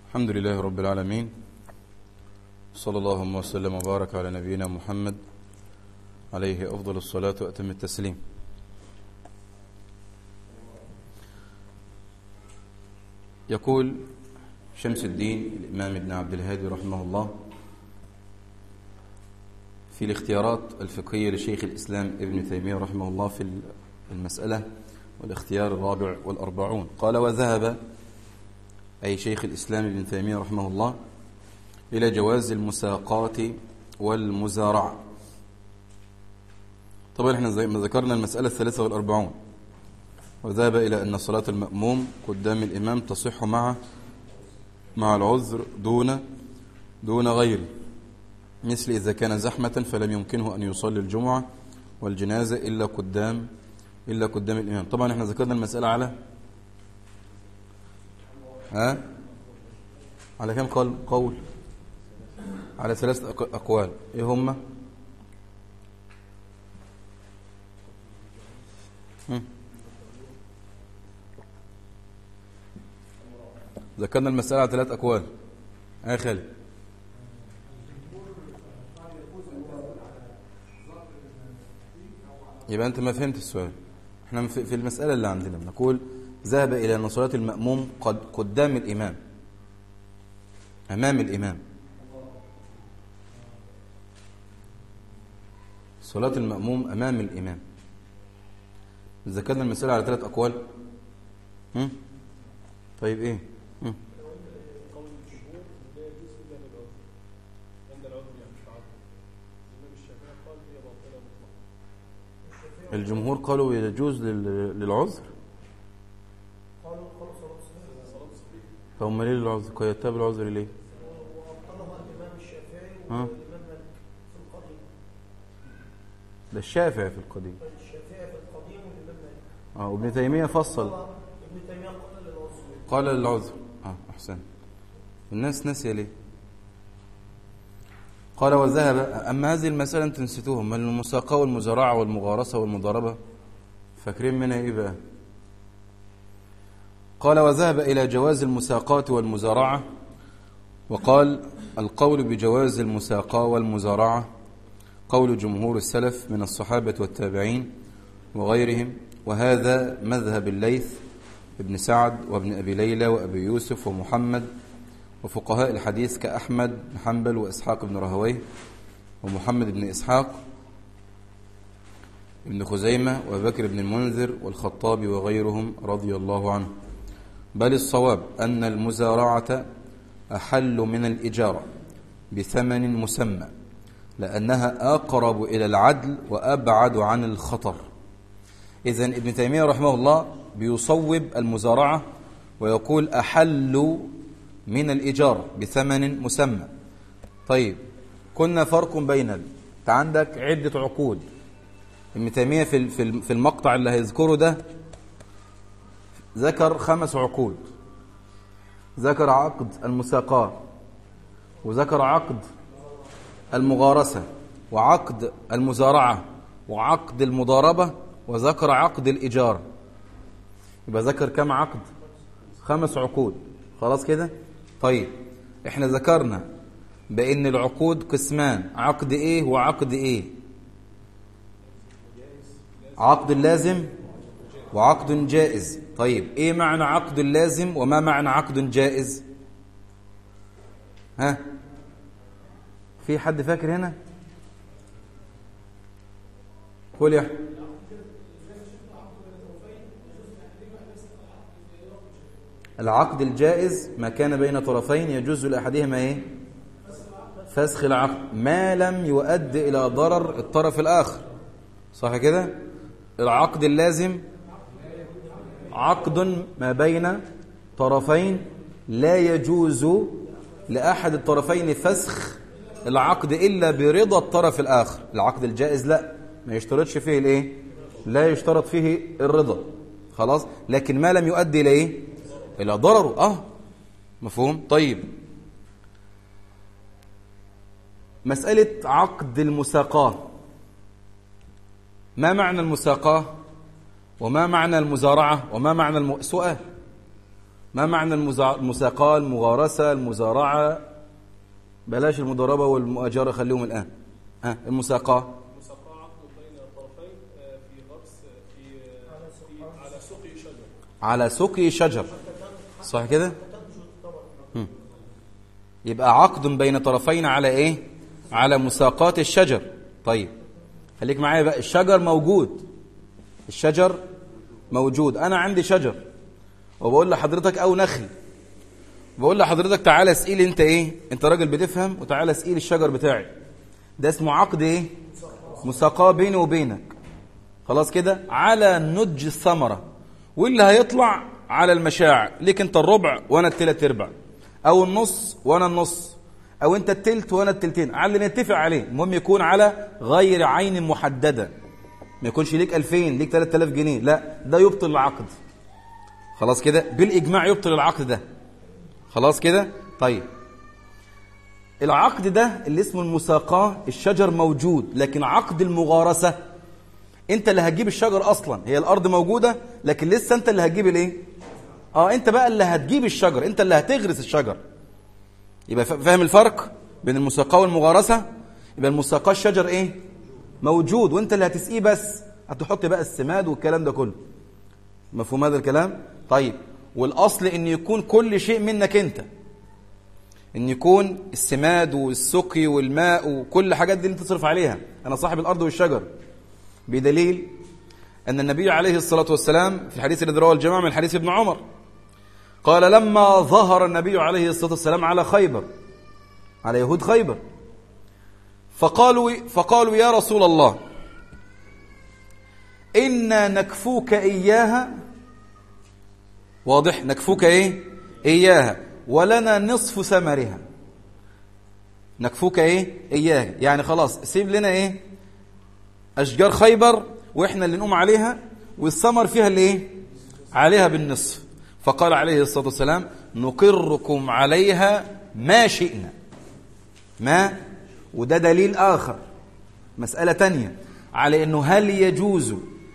الحمد لله رب العالمين صلى الله وسلم وبارك على نبينا محمد عليه أفضل الصلاة وأتم التسليم يقول شمس الدين الإمام ابن عبد الهادي رحمه الله في الاختيارات الفقهية لشيخ الإسلام ابن تيمية رحمه الله في المسألة والاختيار الرابع والأربعون قال وذهب أي شيخ الإسلام ابن تيمية رحمه الله إلى جواز المساقات والمزارعة طبعا احنا زي ما ذكرنا المسألة الثالثة والأربعون وذهب إلى أن صلاة المأموم قدام الإمام تصح مع مع العذر دون دون غيره مثل إذا كان زحمة فلم يمكنه أن يصلي الجمعة والجنازة إلا قدام إلا قدام الإمام طبعا احنا ذكرنا المسألة على ها على كم قول قول على ثلاث أقوال إيه هم ذكرنا المسألة على ثلاث أقوال أي خالد يبقى أنت ما فهمت السؤال احنا في المسألة اللي عندنا بنقول ذهب إلى أن صلاة المأموم قد قدام الإمام أمام الإمام صلاة المأموم أمام الإمام ذكرنا المسألة على ثلاث أقوال هم؟ طيب إيه هم؟ الجمهور قالوا يجوز للعذر فهم ليه العذر قيدتها بالعذر ليه ها ده الشافعي في القديم الشافعي في القديم والإمام مالك اه وابن تيمية فصل ابن تيمية قال للعذر قال للعذر اه احسن الناس ناسيه ليه قال وذهب اما هذه المساله انتم نسيتوها ما المساقاه والمزارعه والمغارسه والمضاربه فاكرين منها ايه بقى قال وذهب الى جواز المساقاه والمزارعه وقال القول بجواز المساقاه والمزارعه قول جمهور السلف من الصحابه والتابعين وغيرهم وهذا مذهب الليث ابن سعد وابن أبي ليلى وأبي يوسف ومحمد وفقهاء الحديث كأحمد بن حنبل وإسحاق بن رهويه ومحمد بن إسحاق ابن خزيمة وبكر بن المنذر والخطاب وغيرهم رضي الله عنه بل الصواب أن المزارعة أحل من الإجارة بثمن مسمى لأنها أقرب إلى العدل وأبعد عن الخطر إذا ابن تيمية رحمه الله بيصوب المزارعة ويقول أحل من الإجارة بثمن مسمى طيب كنا فرق بين انت عندك عدة عقود ابن تيمية في في المقطع اللي هيذكره ده ذكر خمس عقود ذكر عقد المساقاة وذكر عقد المغارسة وعقد المزارعة وعقد المضاربة وذكر عقد الإيجار يبقى ذكر كم عقد خمس عقود خلاص كده طيب احنا ذكرنا بأن العقود قسمان عقد ايه وعقد ايه عقد لازم وعقد جائز طيب ايه معنى عقد لازم وما معنى عقد جائز ها في حد فاكر هنا قول يا العقد الجائز ما كان بين طرفين يجوز لأحدهما ايه فسخ العقد ما لم يؤدي إلى ضرر الطرف الآخر صح كده العقد اللازم عقد ما بين طرفين لا يجوز لأحد الطرفين فسخ العقد إلا برضا الطرف الآخر العقد الجائز لا ما يشترطش فيه الايه لا يشترط فيه الرضا خلاص لكن ما لم يؤدي إلى ايه إلى ضرره آه مفهوم طيب مسألة عقد المساقاة ما معنى المساقاة وما معنى المزارعة وما معنى الم... سؤال ما معنى المزا- المساقاة المغارسة المزارعة بلاش المضاربة والمؤاجرة خليهم الآن ها المساقاة مساقاة عقد بين الطرفين آه، في غرس آه، في آه، في على سقي شجر على سقي شجر صح كده مم. يبقى عقد بين طرفين على ايه على مساقاة الشجر طيب خليك معايا بقى الشجر موجود الشجر موجود انا عندي شجر وبقول لحضرتك او نخل بقول لحضرتك تعالى اسقيلي انت ايه انت راجل بتفهم وتعالى اسقيلي الشجر بتاعي ده اسمه عقد ايه مساقاه بيني وبينك خلاص كده على نضج الثمرة واللي هيطلع على المشاع ليك انت الربع وانا التلات ارباع او النص وانا النص او انت التلت وانا التلتين على اللي نتفق عليه المهم يكون على غير عين محددة ما يكونش ليك 2000 ليك 3000 جنيه لا ده يبطل العقد خلاص كده بالاجماع يبطل العقد ده خلاص كده طيب العقد ده اللي اسمه المساقاه الشجر موجود لكن عقد المغارسه انت اللي هتجيب الشجر اصلا هي الارض موجوده لكن لسه انت اللي هتجيب الايه اه انت بقى اللي هتجيب الشجر انت اللي هتغرس الشجر يبقى فا- فاهم الفرق بين المساقاه والمغارسه يبقى المساقاه الشجر ايه موجود وانت اللي هتسقيه بس هتحط بقى السماد والكلام ده كله مفهوم هذا الكلام طيب والاصل ان يكون كل شيء منك انت ان يكون السماد والسقي والماء وكل حاجات دي اللي انت تصرف عليها انا صاحب الارض والشجر بدليل أن النبي عليه الصلاة والسلام في الحديث الذي رواه الجماعة من حديث ابن عمر قال لما ظهر النبي عليه الصلاة والسلام على خيبر على يهود خيبر فقالوا فقالوا يا رسول الله إنا نكفوك إياها واضح نكفوك إيه إياها ولنا نصف ثمرها نكفوك إيه إياها يعني خلاص سيب لنا إيه أشجار خيبر وإحنا اللي نقوم عليها والثمر فيها اللي إيه عليها بالنصف فقال عليه الصلاة والسلام نقركم عليها ما شئنا ما وده دليل آخر مسألة تانية على أنه هل يجوز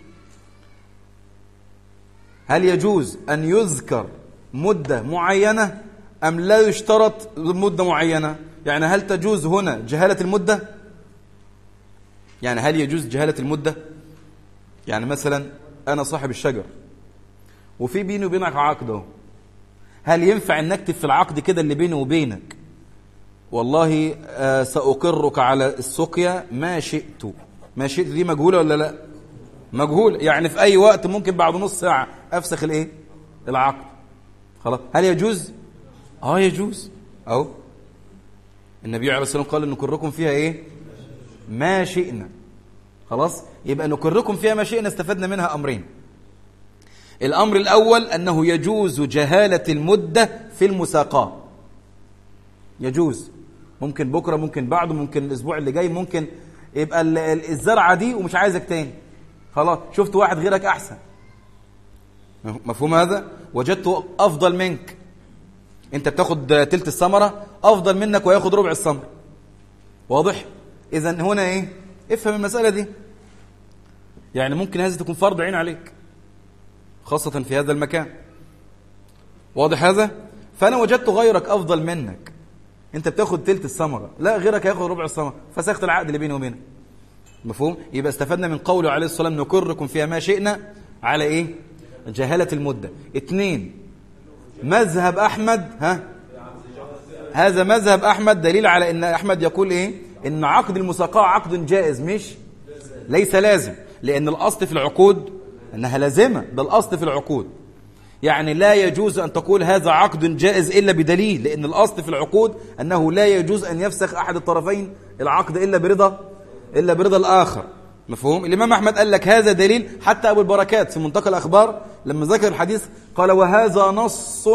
هل يجوز أن يذكر مدة معينة أم لا يشترط مدة معينة يعني هل تجوز هنا جهالة المدة يعني هل يجوز جهالة المدة يعني مثلا أنا صاحب الشجر وفي بيني وبينك عقد اهو هل ينفع ان نكتب في العقد كده اللي بيني وبينك والله آه سأقرك على السقيا ما شئت ما شئت دي مجهولة ولا لا مجهول يعني في أي وقت ممكن بعد نص ساعة أفسخ الإيه العقد خلاص هل يجوز اه يجوز أهو النبي عليه الصلاة والسلام قال نكركم فيها إيه ما شئنا خلاص يبقى نكركم فيها ما شئنا استفدنا منها أمرين الأمر الأول أنه يجوز جهالة المدة في المساقاة يجوز ممكن بكرة ممكن بعده ممكن الأسبوع اللي جاي ممكن يبقى ال- ال- الزرعة دي ومش عايزك تاني خلاص شفت واحد غيرك أحسن مفهوم هذا وجدته أفضل منك أنت بتاخد تلت الثمرة أفضل منك وياخد ربع الثمرة واضح إذا هنا إيه افهم المسألة دي يعني ممكن هذه تكون فرض عين عليك خاصة في هذا المكان واضح هذا فأنا وجدت غيرك أفضل منك أنت بتاخد تلت الثمرة لا غيرك هياخد ربع الثمرة فسخت العقد اللي بيني وبينك مفهوم يبقى استفدنا من قوله عليه الصلاة والسلام نكركم فيها ما شئنا على إيه جهالة المدة اثنين مذهب أحمد ها هذا مذهب أحمد دليل على أن أحمد يقول إيه إن عقد المساقاة عقد جائز مش ليس لازم لأن الأصل في العقود أنها لازمة ده الأصل في العقود يعني لا يجوز أن تقول هذا عقد جائز إلا بدليل لأن الأصل في العقود أنه لا يجوز أن يفسخ أحد الطرفين العقد إلا برضا إلا برضا الآخر مفهوم الإمام أحمد قال لك هذا دليل حتى أبو البركات في منتقى الأخبار لما ذكر الحديث قال وهذا نص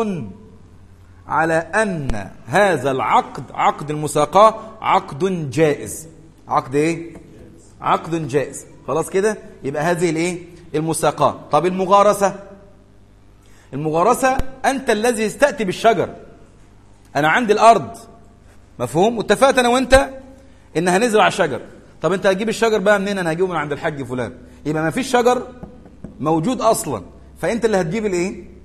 على أن هذا العقد عقد المساقاة عقد جائز عقد إيه؟ عقد جائز خلاص كده يبقى هذه الإيه؟ المساقاة طب المغارسة المغارسة أنت الذي استأتي بالشجر أنا عندي الأرض مفهوم واتفقت أنا وأنت إن هنزرع شجر طب أنت هتجيب الشجر بقى منين أنا هجيبه من عند الحاج فلان يبقى ما فيش شجر موجود أصلا فأنت اللي هتجيب الإيه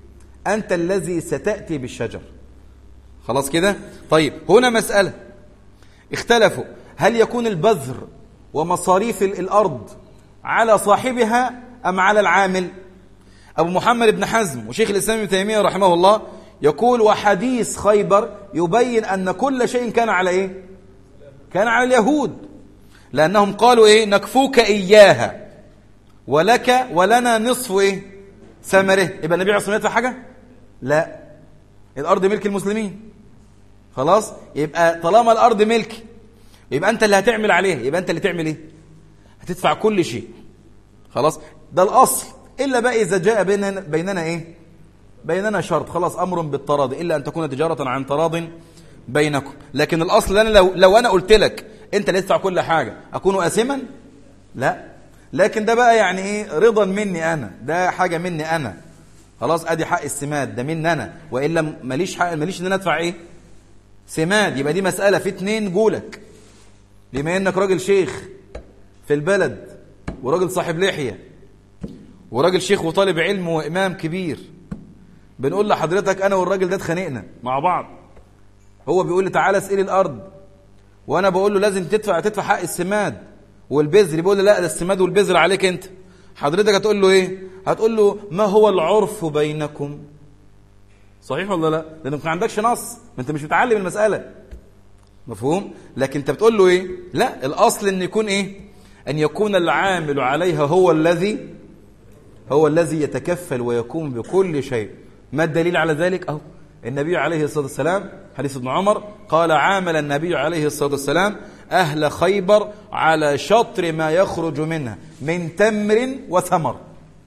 أنت الذي ستأتي بالشجر خلاص كده طيب هنا مسألة اختلفوا هل يكون البذر ومصاريف الأرض على صاحبها أم على العامل أبو محمد بن حزم وشيخ الإسلام ابن تيمية رحمه الله يقول وحديث خيبر يبين أن كل شيء كان على إيه كان على اليهود لأنهم قالوا إيه نكفوك إياها ولك ولنا نصف إيه ثمره يبقى النبي عليه الصلاة والسلام حاجة لا الأرض ملك المسلمين خلاص يبقى طالما الأرض ملك يبقى أنت اللي هتعمل عليها يبقى أنت اللي تعمل إيه هتدفع كل شيء خلاص ده الأصل إلا بقى إذا جاء بيننا, بيننا إيه بيننا شرط خلاص أمر بالتراضي إلا أن تكون تجارة عن تراض بينكم لكن الأصل أنا لو, لو أنا قلت لك أنت اللي تدفع كل حاجة أكون أثما لا لكن ده بقى يعني إيه رضا مني أنا ده حاجة مني أنا خلاص أدي حق السماد ده مني أنا وإلا ماليش حق ماليش إن أنا أدفع إيه سماد يبقى دي مسألة في اتنين جولك بما إنك راجل شيخ في البلد وراجل صاحب لحية وراجل شيخ وطالب علم وإمام كبير بنقول لحضرتك أنا والراجل ده اتخانقنا مع بعض هو بيقول لي تعالى اسقي الأرض وأنا بقول له لازم تدفع تدفع حق السماد والبذر بيقول لي لا ده السماد والبذر عليك أنت حضرتك هتقول له إيه هتقول له ما هو العرف بينكم صحيح ولا لا لأنك ما عندكش نص ما أنت مش متعلم المسألة مفهوم لكن أنت بتقول له إيه لا الأصل أن يكون إيه أن يكون العامل عليها هو الذي هو الذي يتكفل ويقوم بكل شيء ما الدليل على ذلك أهو النبي عليه الصلاة والسلام حديث ابن عمر قال عامل النبي عليه الصلاة والسلام أهل خيبر على شطر ما يخرج منها من تمر وثمر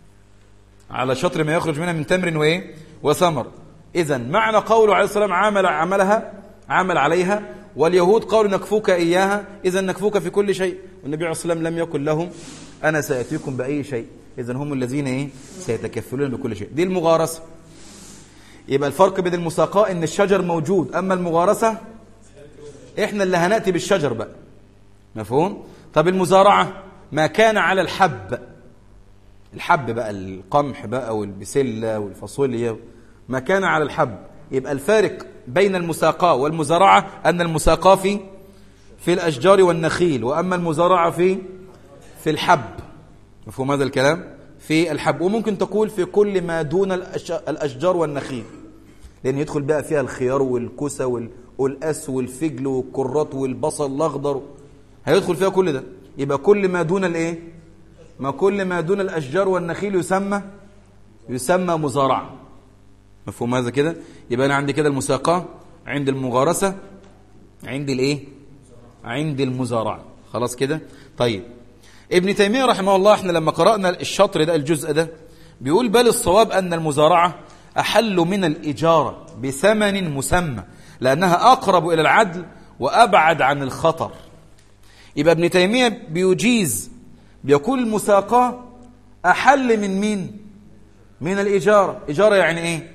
على شطر ما يخرج منها من تمر وإيه وثمر إذا معنى قوله عليه الصلاة والسلام عامل عملها عمل عليها واليهود قالوا نكفوك إياها إذا نكفوك في كل شيء والنبي عليه الصلاة والسلام لم يقل لهم أنا سأتيكم بأي شيء إذا هم الذين إيه سيتكفلون بكل شيء دي المغارسة يبقى الفرق بين المساقاة إن الشجر موجود أما المغارسة إحنا اللي هنأتي بالشجر بقى مفهوم؟ طب المزارعة ما كان على الحب الحب بقى القمح بقى والبسلة والفاصوليا ما كان على الحب يبقى الفارق بين المساقاة والمزارعة أن المساقاة في في الأشجار والنخيل وأما المزارعة في في الحب مفهوم هذا الكلام في الحب وممكن تقول في كل ما دون الأشجار والنخيل لأن يدخل بقى فيها الخيار والكوسة والأس والفجل والكرات والبصل الأخضر هيدخل فيها كل ده يبقى كل ما دون الايه ما كل ما دون الأشجار والنخيل يسمى يسمى مزارعة مفهوم هذا كده يبقى أنا عندي كده المساقاة عند المغارسة عند الايه عند المزارعة خلاص كده طيب ابن تيمية رحمه الله احنا لما قرأنا الشطر ده الجزء ده بيقول بل الصواب أن المزارعة أحل من الإجارة بثمن مسمى لأنها أقرب إلى العدل وأبعد عن الخطر يبقى ابن تيمية بيجيز بيقول المساقاة أحل من مين من الإجارة إجارة يعني إيه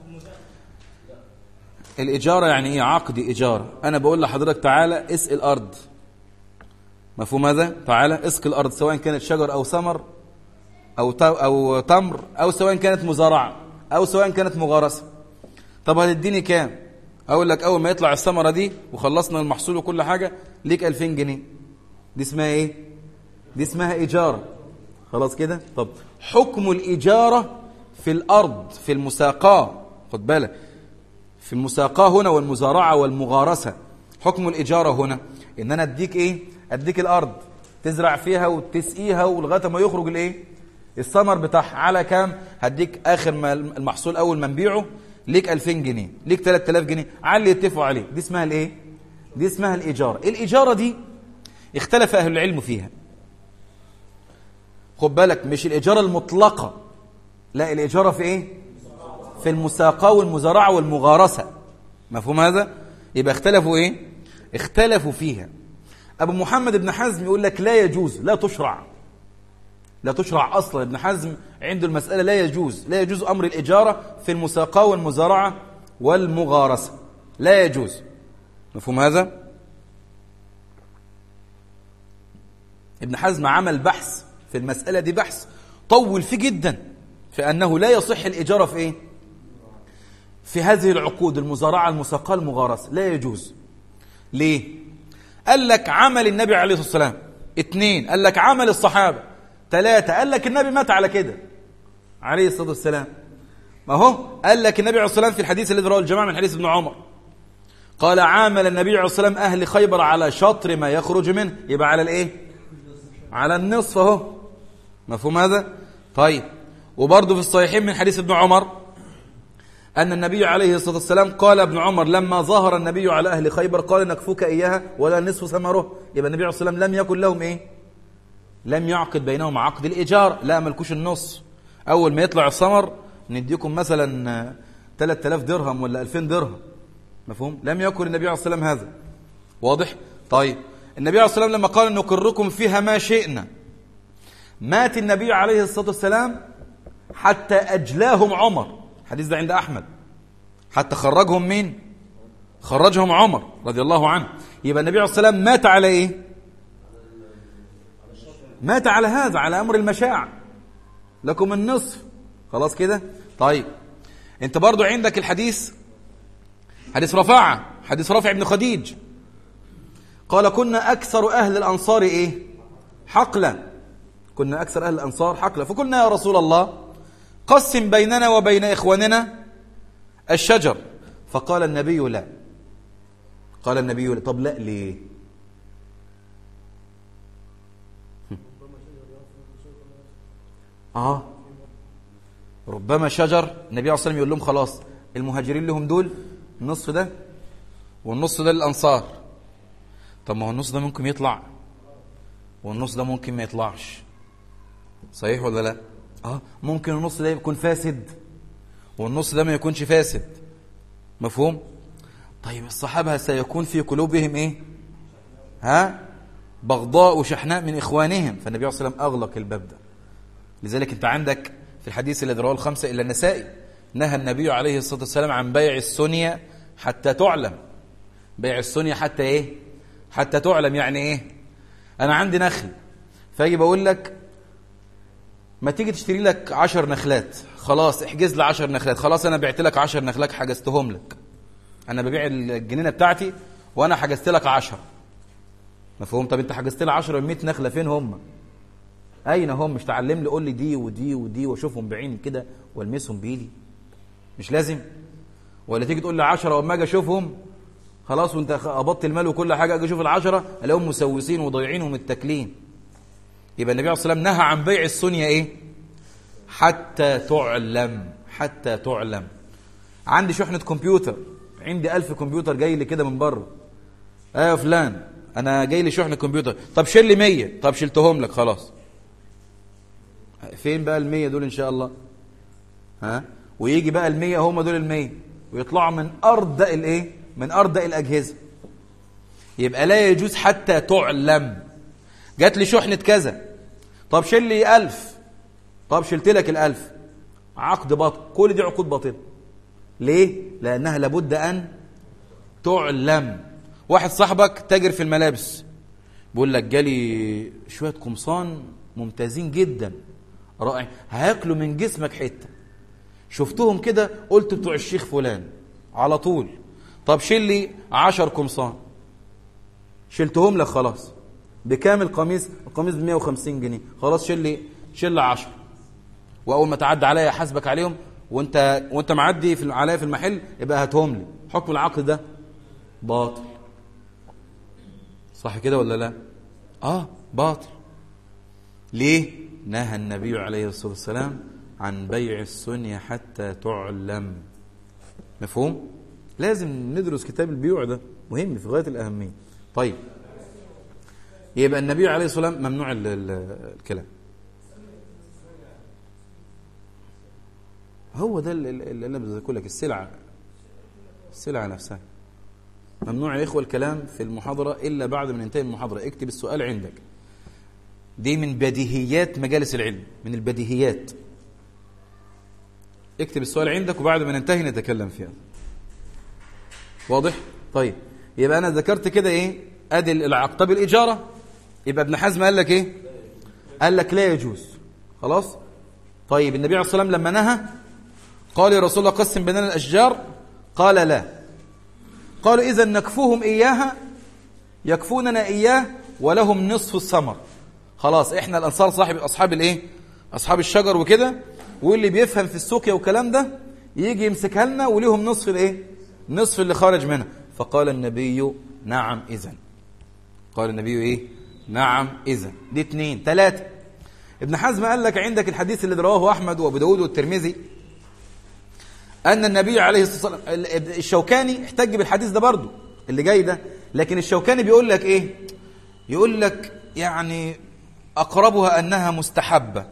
الإجارة يعني إيه عقد إجارة أنا بقول لحضرتك تعالى اسقي الأرض مفهوم هذا تعالى اسقي الأرض سواء كانت شجر أو ثمر أو أو تمر أو سواء كانت مزارعة أو سواء كانت مغارسة طب هتديني كام أقول لك أول ما يطلع الثمرة دي وخلصنا المحصول وكل حاجة ليك 2000 جنيه دي اسمها إيه دي اسمها إيجارة خلاص كده طب حكم الإجارة في الأرض في المساقاة خد بالك في المساقاة هنا والمزارعة والمغارسة حكم الإجارة هنا إن أنا أديك إيه أديك الأرض تزرع فيها وتسقيها ولغاية ما يخرج الإيه الثمر بتاعها على كام هديك آخر ما المحصول أول ما نبيعه ليك 2000 جنيه ليك 3000 جنيه على اللي يتفقوا عليه دي اسمها الإيه دي اسمها الإجارة الإجارة دي اختلف أهل العلم فيها خد بالك مش الإجارة المطلقة لا الإجارة في إيه في المساقاة والمزارعة والمغارسة مفهوم هذا يبقى اختلفوا إيه اختلفوا فيها أبو محمد بن حزم يقول لك لا يجوز لا تشرع لا تشرع أصلا ابن حزم عنده المسألة لا يجوز لا يجوز أمر الإجارة في المساقاة والمزارعة والمغارسة لا يجوز مفهوم هذا ابن حزم عمل بحث في المسألة دي بحث طول فيه جدا في أنه لا يصح الإجارة في إيه في هذه العقود المزارعة المساقة المغارسة لا يجوز ليه قال لك عمل النبي عليه الصلاة والسلام اثنين قال لك عمل الصحابة ثلاثة قال لك النبي مات على كده عليه الصلاة والسلام ما هو قال لك النبي عليه الصلاة والسلام في الحديث الذي رواه الجماعة من حديث ابن عمر قال عامل النبي عليه الصلاة والسلام أهل خيبر على شطر ما يخرج منه يبقى على الإيه على النصف اهو مفهوم هذا طيب وبرضه في الصحيحين من حديث ابن عمر أن النبي عليه الصلاة والسلام قال ابن عمر لما ظهر النبي على أهل خيبر قال نكفوك إياها ولا نصف ثمره يبقى النبي عليه الصلاة والسلام لم يكن لهم إيه لم يعقد بينهم عقد الإيجار لا ملكوش النص أول ما يطلع الثمر نديكم مثلا 3000 درهم ولا 2000 درهم مفهوم لم يكن النبي عليه الصلاة والسلام هذا واضح طيب النبي عليه الصلاة والسلام لما قال نقركم فيها ما شئنا مات النبي عليه الصلاة والسلام حتى أجلاهم عمر الحديث ده عند أحمد حتى خرجهم مين خرجهم عمر رضي الله عنه يبقى النبي عليه الصلاة والسلام مات على إيه مات على هذا على أمر المشاع لكم النصف خلاص كده طيب انت برضو عندك الحديث حديث رفاعة حديث رافع بن خديج قال كنا أكثر أهل الأنصار إيه حقلا كنا أكثر أهل الأنصار حقلا فقلنا يا رسول الله قسم بيننا وبين إخواننا الشجر فقال النبي لا قال النبي لا طب لا ليه آه ربما شجر النبي عليه الصلاة والسلام يقول لهم خلاص المهاجرين لهم دول النصف ده والنص ده للأنصار طب ما هو النص ده ممكن يطلع والنص ده ممكن ما يطلعش صحيح ولا لا اه ممكن النص ده يكون فاسد والنص ده ما يكونش فاسد مفهوم طيب الصحابة سيكون في قلوبهم ايه ها بغضاء وشحناء من اخوانهم فالنبي عليه الصلاة والسلام اغلق الباب ده لذلك انت عندك في الحديث الذي رواه الخمسة إلا النسائي نهى النبي عليه الصلاة والسلام عن بيع السنية حتى تعلم بيع السنية حتى ايه حتى تعلم يعني ايه انا عندي نخل فاجي بقول لك ما تيجي تشتري لك عشر نخلات خلاص احجز لي عشر نخلات خلاص انا بعت لك عشر نخلات حجزتهم لك انا ببيع الجنينه بتاعتي وانا حجزت لك عشر مفهوم طب انت حجزت لي 10 100 نخله فين هم اين هم مش تعلم لي قول لي دي ودي ودي واشوفهم بعيني كده والمسهم بايدي مش لازم ولا تيجي تقول لي 10 واما اجي اشوفهم خلاص وانت قبضت المال وكل حاجه اجي اشوف العشرة الاقيهم مسوسين وضايعين ومتاكلين يبقى النبي عليه الصلاه والسلام نهى عن بيع السنيه ايه حتى تعلم حتى تعلم عندي شحنه كمبيوتر عندي ألف كمبيوتر جاي لي كده من بره ايه يا فلان انا جاي لي شحنه كمبيوتر طب شيل لي 100 طب شلتهم لك خلاص فين بقى ال 100 دول ان شاء الله ها ويجي بقى ال 100 هم دول ال 100 ويطلعوا من ارضى الايه من ارضى الاجهزه يبقى لا يجوز حتى تعلم جات لي شحنه كذا طب شيل لي 1000 طب شلت لك الألف عقد باطل كل دي عقود باطله ليه لانها لابد ان تعلم واحد صاحبك تاجر في الملابس بيقول لك جالي شويه قمصان ممتازين جدا رائع هياكلوا من جسمك حته شفتهم كده قلت بتوع الشيخ فلان على طول طب شيل لي 10 قمصان شلتهم لك خلاص بكام القميص القميص ب 150 جنيه خلاص شيل لي شيل لي 10 واول ما تعدي عليا احاسبك عليهم وانت وانت معدي في عليا في المحل يبقى هاتهم لي حكم العقد ده باطل صح كده ولا لا اه باطل ليه نهى النبي عليه الصلاه والسلام عن بيع السنية حتى تعلم مفهوم لازم ندرس كتاب البيوع ده مهم في غايه الاهميه طيب يبقى النبي عليه الصلاه والسلام ممنوع ال ال الكلام هو ده اللي انا بذكر لك السلعه السلعه نفسها ممنوع يا اخوه الكلام في المحاضره الا بعد ما ننتهي المحاضره اكتب السؤال عندك دي من بديهيات مجالس العلم من البديهيات اكتب السؤال عندك وبعد ما ننتهي نتكلم فيها واضح طيب يبقى انا ذكرت كده ايه ادي العقد طب الاجاره يبقى ابن حزم قال لك ايه قال لك لا يجوز خلاص طيب النبي عليه الصلاه والسلام لما نهى قال يا رسول الله قسم بيننا الاشجار قال لا قالوا إذا نكفوهم إياها يكفوننا إياه ولهم نصف الثمر خلاص إحنا الأنصار صاحب أصحاب الإيه أصحاب الشجر وكده واللي بيفهم في السوقيا والكلام ده يجي يمسكها لنا وليهم نصف الإيه نصف اللي خارج منها فقال النبي نعم إذن قال النبي إيه نعم إذن دي اتنين تلاتة ابن حزم قال لك عندك الحديث اللي رواه أحمد وأبو داود والترمذي أن النبي عليه الصلاة والسلام الشوكاني احتج بالحديث ده برضه اللي جاي ده لكن الشوكاني بيقول لك إيه يقول لك يعني أقربها أنها مستحبة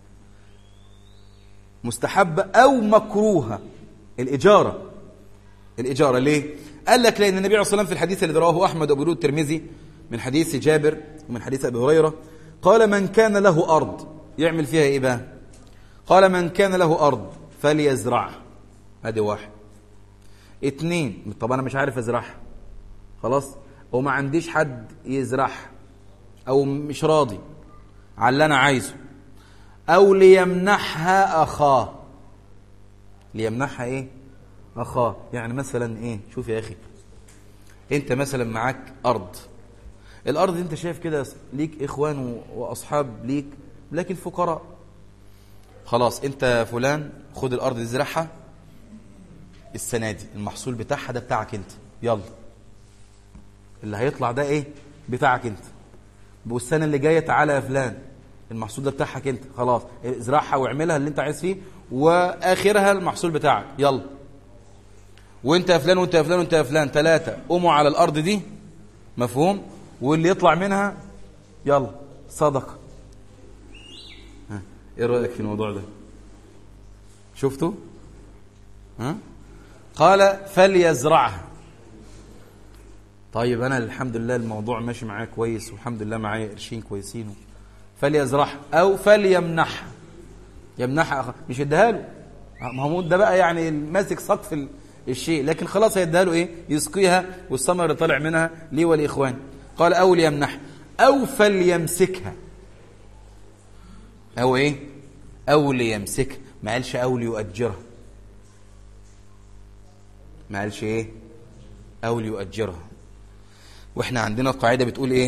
مستحبة أو مكروهة الإجارة الإجارة ليه؟ قال لك لأن النبي عليه الصلاة والسلام في الحديث الذي رواه أحمد وأبو داود الترمذي من حديث جابر ومن حديث أبي هريرة قال من كان له أرض يعمل فيها إيه بقى؟ قال من كان له أرض فليزرعها ادي واحد اتنين طب انا مش عارف ازرعها خلاص وما عنديش حد يزرعها او مش راضي على اللي انا عايزه او ليمنحها اخاه ليمنحها ايه اخاه يعني مثلا ايه شوف يا اخي انت مثلا معاك ارض الارض انت شايف كده ليك اخوان واصحاب ليك لكن فقراء خلاص انت فلان خد الارض ازرعها السنه دي المحصول بتاعها ده بتاعك انت يلا اللي هيطلع ده ايه بتاعك انت والسنه اللي جايه تعالى يا فلان المحصول ده بتاعك انت خلاص ازرعها واعملها اللي انت عايز فيه واخرها المحصول بتاعك يلا وانت يا فلان وانت يا فلان وانت يا فلان ثلاثه قوموا على الارض دي مفهوم واللي يطلع منها يلا صدقه ها ايه رايك في الموضوع ده شفتوا ها قال فليزرعها طيب انا الحمد لله الموضوع ماشي معايا كويس والحمد لله معايا قرشين كويسين فليزرعها او فليمنحها يمنحها مش يديها له ما هو ده بقى يعني ماسك سقف الشيء لكن خلاص هيديها له ايه يسقيها والثمر اللي طالع منها ليه ولاخوان قال او ليمنحها او فليمسكها او ايه او ليمسكها ما قالش او ليؤجرها ما قالش ايه او ليؤجرها واحنا عندنا قاعده بتقول ايه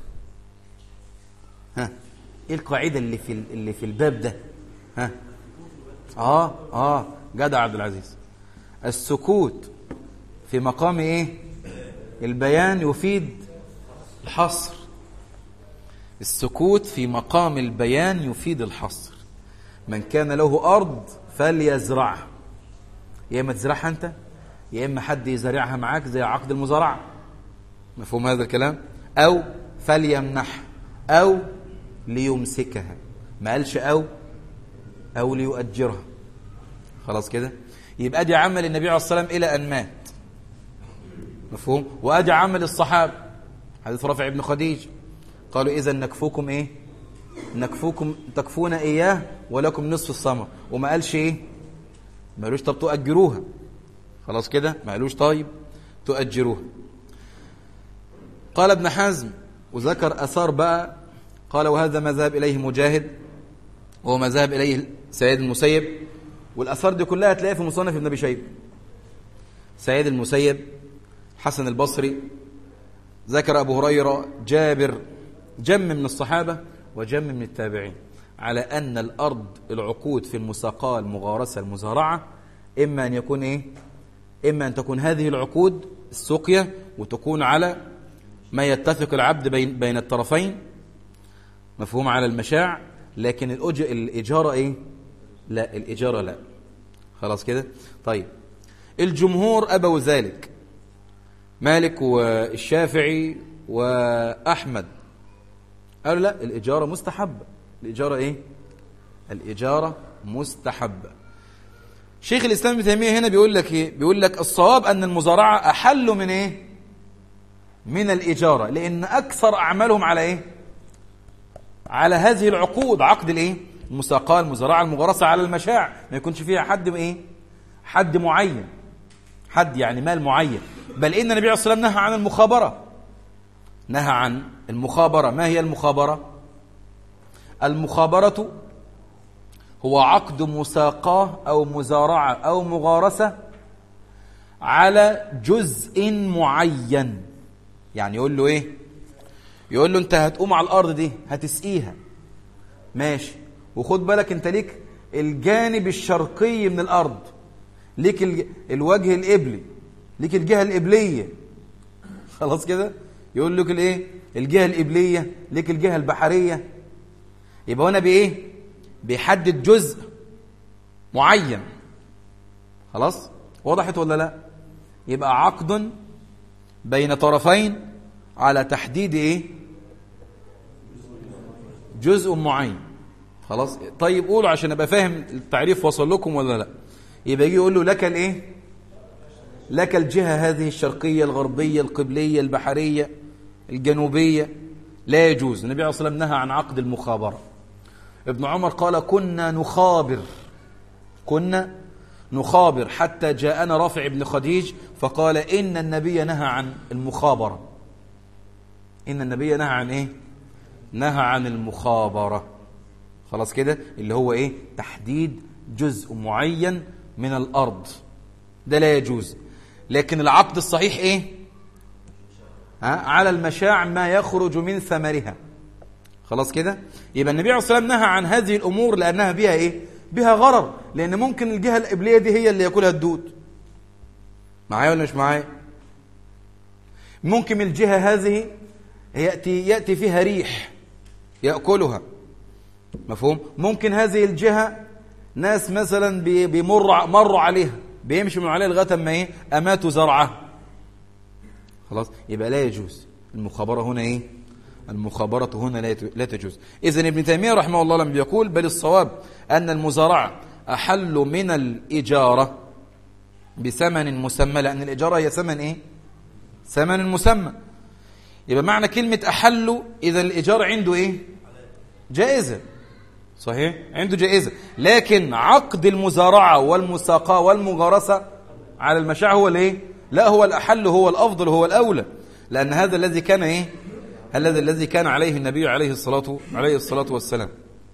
ها ايه القاعده اللي في اللي في الباب ده ها اه اه جدع عبد العزيز السكوت في مقام ايه البيان يفيد الحصر السكوت في مقام البيان يفيد الحصر من كان له ارض فليزرعها يا اما تزرعها انت يا اما حد يزرعها معاك زي عقد المزارعه مفهوم هذا الكلام او فليمنح او ليمسكها ما قالش او او ليؤجرها خلاص كده يبقى دي عمل النبي عليه الصلاه والسلام الى ان مات مفهوم وادي عمل الصحابه حديث رافع بن خديج قالوا اذا نكفوكم ايه نكفوكم تكفون اياه ولكم نصف الثمر وما قالش ايه ما قالوش طب تؤجروها خلاص كده ما قالوش طيب تؤجروها قال ابن حزم وذكر اثار بقى قال وهذا ما ذهب اليه مجاهد وهو ما ذهب اليه سعيد المسيب والاثار دي كلها هتلاقيها في مصنف ابن ابي شيبه سعيد المسيب حسن البصري ذكر ابو هريره جابر جم من الصحابه وجم من التابعين على ان الارض العقود في المساقاه المغارسه المزارعه اما ان يكون ايه اما ان تكون هذه العقود السقيه وتكون على ما يتفق العبد بين بين الطرفين مفهوم على المشاع لكن الأج... الإجارة إيه؟ لا الإجارة لا خلاص كده طيب الجمهور أبوا ذلك مالك والشافعي وأحمد قالوا لا الإجارة مستحبة الإجارة إيه؟ الإجارة مستحبة شيخ الإسلام ابن تيمية هنا بيقول لك إيه؟ بيقول لك الصواب أن المزارعة أحل من إيه؟ من الإجارة لأن أكثر أعمالهم على إيه؟ على هذه العقود عقد الإيه؟ المساقاة المزارعة المغرسة على المشاع ما يكونش فيها حد إيه؟ حد معين حد يعني مال معين بل إن النبي عليه الصلاة والسلام نهى عن المخابرة نهى عن المخابرة ما هي المخابرة؟ المخابرة هو عقد مساقاة أو مزارعة أو مغارسة على جزء معين يعني يقول له ايه يقول له انت هتقوم على الارض دي هتسقيها ماشي وخد بالك انت ليك الجانب الشرقي من الارض ليك الوجه القبلي ليك الجهه القبليه خلاص كده يقول لك الايه الجهه القبليه ليك الجهه البحريه يبقى هنا بايه بيحدد جزء معين خلاص وضحت ولا لا يبقى عقد بين طرفين على تحديد ايه جزء معين خلاص طيب قولوا عشان ابقى فاهم التعريف وصل لكم ولا لا يبقى يجي يقول له لك الايه لك الجهه هذه الشرقيه الغربيه القبليه البحريه الجنوبيه لا يجوز النبي عليه الصلاه والسلام نهى عن عقد المخابره ابن عمر قال كنا نخابر كنا نخابر حتى جاءنا رافع بن خديج فقال إن النبي نهى عن المخابرة إن النبي نهى عن إيه نهى عن المخابرة خلاص كده اللي هو إيه تحديد جزء معين من الأرض ده لا يجوز لكن العقد الصحيح إيه ها؟ على المشاع ما يخرج من ثمرها خلاص كده يبقى النبي عليه الصلاة والسلام نهى عن هذه الأمور لأنها بها إيه بها غرر لأن ممكن الجهة القبلية دي هي اللي يأكلها الدود معايا ولا مش معايا ممكن الجهة هذه يأتي, يأتي فيها ريح يأكلها مفهوم ممكن هذه الجهة ناس مثلا بيمر مروا عليها بيمشي من عليها لغايه ما ايه اماتوا زرعه خلاص يبقى لا يجوز المخابره هنا ايه المخابرة هنا لا تجوز إذن ابن تيمية رحمه الله لم يقول بل الصواب أن المزارعة أحل من الإجارة بثمن مسمى لأن الإجارة هي ثمن إيه؟ ثمن مسمى يبقى معنى كلمة أحل إذا الإجارة عنده إيه؟ جائزة صحيح؟ عنده جائزة لكن عقد المزارعة والمساقاة والمغارسة على المشاع هو الإيه؟ لا هو الأحل هو الأفضل هو الأولى لأن هذا الذي كان إيه؟ الذي الذي كان عليه النبي عليه الصلاة عليه الصلاة والسلام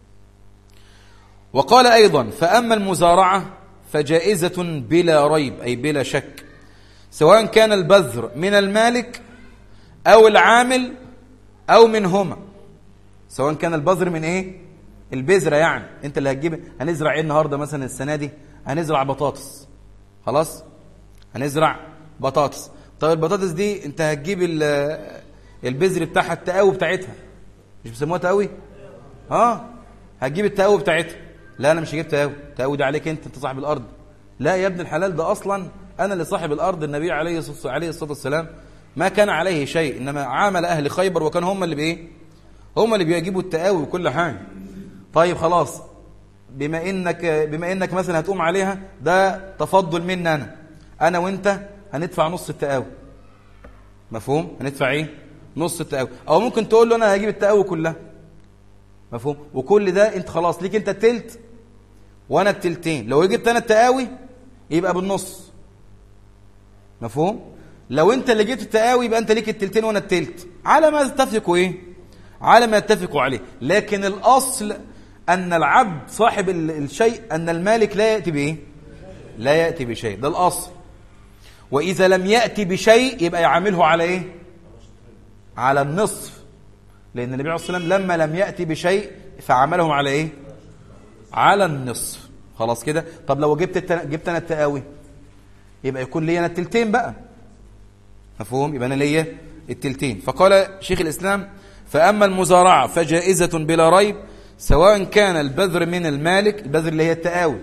وقال أيضا فأما المزارعة فجائزة بلا ريب أي بلا شك سواء كان البذر من المالك أو العامل أو منهما سواء كان البذر من إيه البذرة يعني أنت اللي هتجيب هنزرع إيه النهاردة مثلا السنة دي هنزرع بطاطس خلاص هنزرع بطاطس طيب البطاطس دي أنت هتجيب البذر بتاعها التقاوي بتاعتها مش بيسموها تقاوي اه هتجيب التقاوي بتاعتها لا انا مش هجيب تقاوي التقاوي ده عليك انت انت صاحب الارض لا يا ابن الحلال ده اصلا انا اللي صاحب الارض النبي عليه الصلاه عليه الصلاه والسلام ما كان عليه شيء انما عامل اهل خيبر وكان هم اللي بايه هم اللي بيجيبوا التقاوي وكل حاجه طيب خلاص بما انك بما انك مثلا هتقوم عليها ده تفضل مني انا انا وانت هندفع نص التقاوي مفهوم هندفع ايه نص التقاوي او ممكن تقول له انا هجيب التقاوي كلها مفهوم وكل ده انت خلاص ليك انت التلت وانا التلتين لو جبت انا التقاوي يبقى بالنص مفهوم لو انت اللي جبت التقاوي يبقى انت ليك التلتين وانا التلت على ما يتفقوا ايه على ما يتفقوا عليه لكن الاصل ان العبد صاحب الشيء ان المالك لا ياتي بايه لا ياتي بشيء ده الاصل واذا لم ياتي بشيء يبقى يعامله على ايه على النصف لأن النبي عليه الصلاة والسلام لما لم يأتي بشيء فعملهم على إيه على النصف خلاص كده طب لو جبت التن... جبت أنا التقاوي يبقى يكون لي أنا التلتين بقى مفهوم يبقى أنا ليا التلتين فقال شيخ الإسلام فأما المزارعة فجائزة بلا ريب سواء كان البذر من المالك البذر اللي هي التقاوي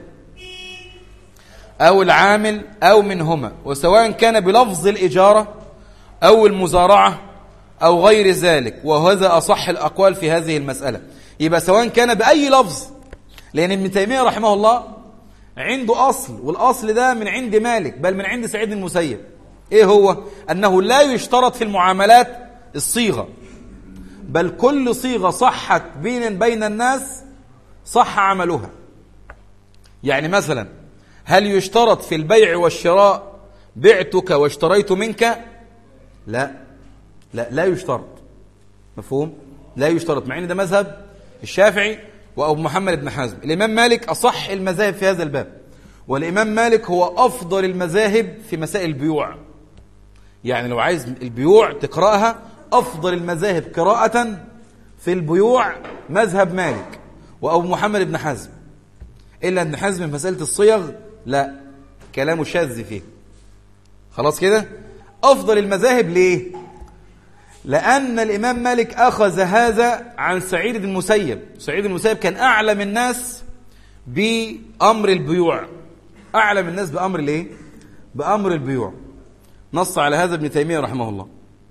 أو العامل أو منهما وسواء كان بلفظ الإجارة أو المزارعة أو غير ذلك وهذا أصح الأقوال في هذه المسألة يبقى سواء كان بأي لفظ لأن ابن تيمية رحمه الله عنده أصل والأصل ده من عند مالك بل من عند سعيد المسيب إيه هو؟ أنه لا يشترط في المعاملات الصيغة بل كل صيغة صحت بين بين الناس صح عملها يعني مثلا هل يشترط في البيع والشراء بعتك واشتريت منك لا لا لا يشترط مفهوم لا يشترط مع ان ده مذهب الشافعي وابو محمد بن حزم الامام مالك اصح المذاهب في هذا الباب والإمام مالك هو أفضل المذاهب في مسائل البيوع يعني لو عايز البيوع تقرأها أفضل المذاهب قراءة في البيوع مذهب مالك وأبو محمد بن حزم إلا ابن حزم في مسألة الصيغ لا كلامه شاذ فيه خلاص كده أفضل المذاهب ليه لأن الإمام مالك أخذ هذا عن سعيد بن المسيب سعيد بن المسيب كان أعلم الناس بأمر البيوع أعلم الناس بأمر الايه بأمر البيوع نص على هذا ابن تيمية رحمه الله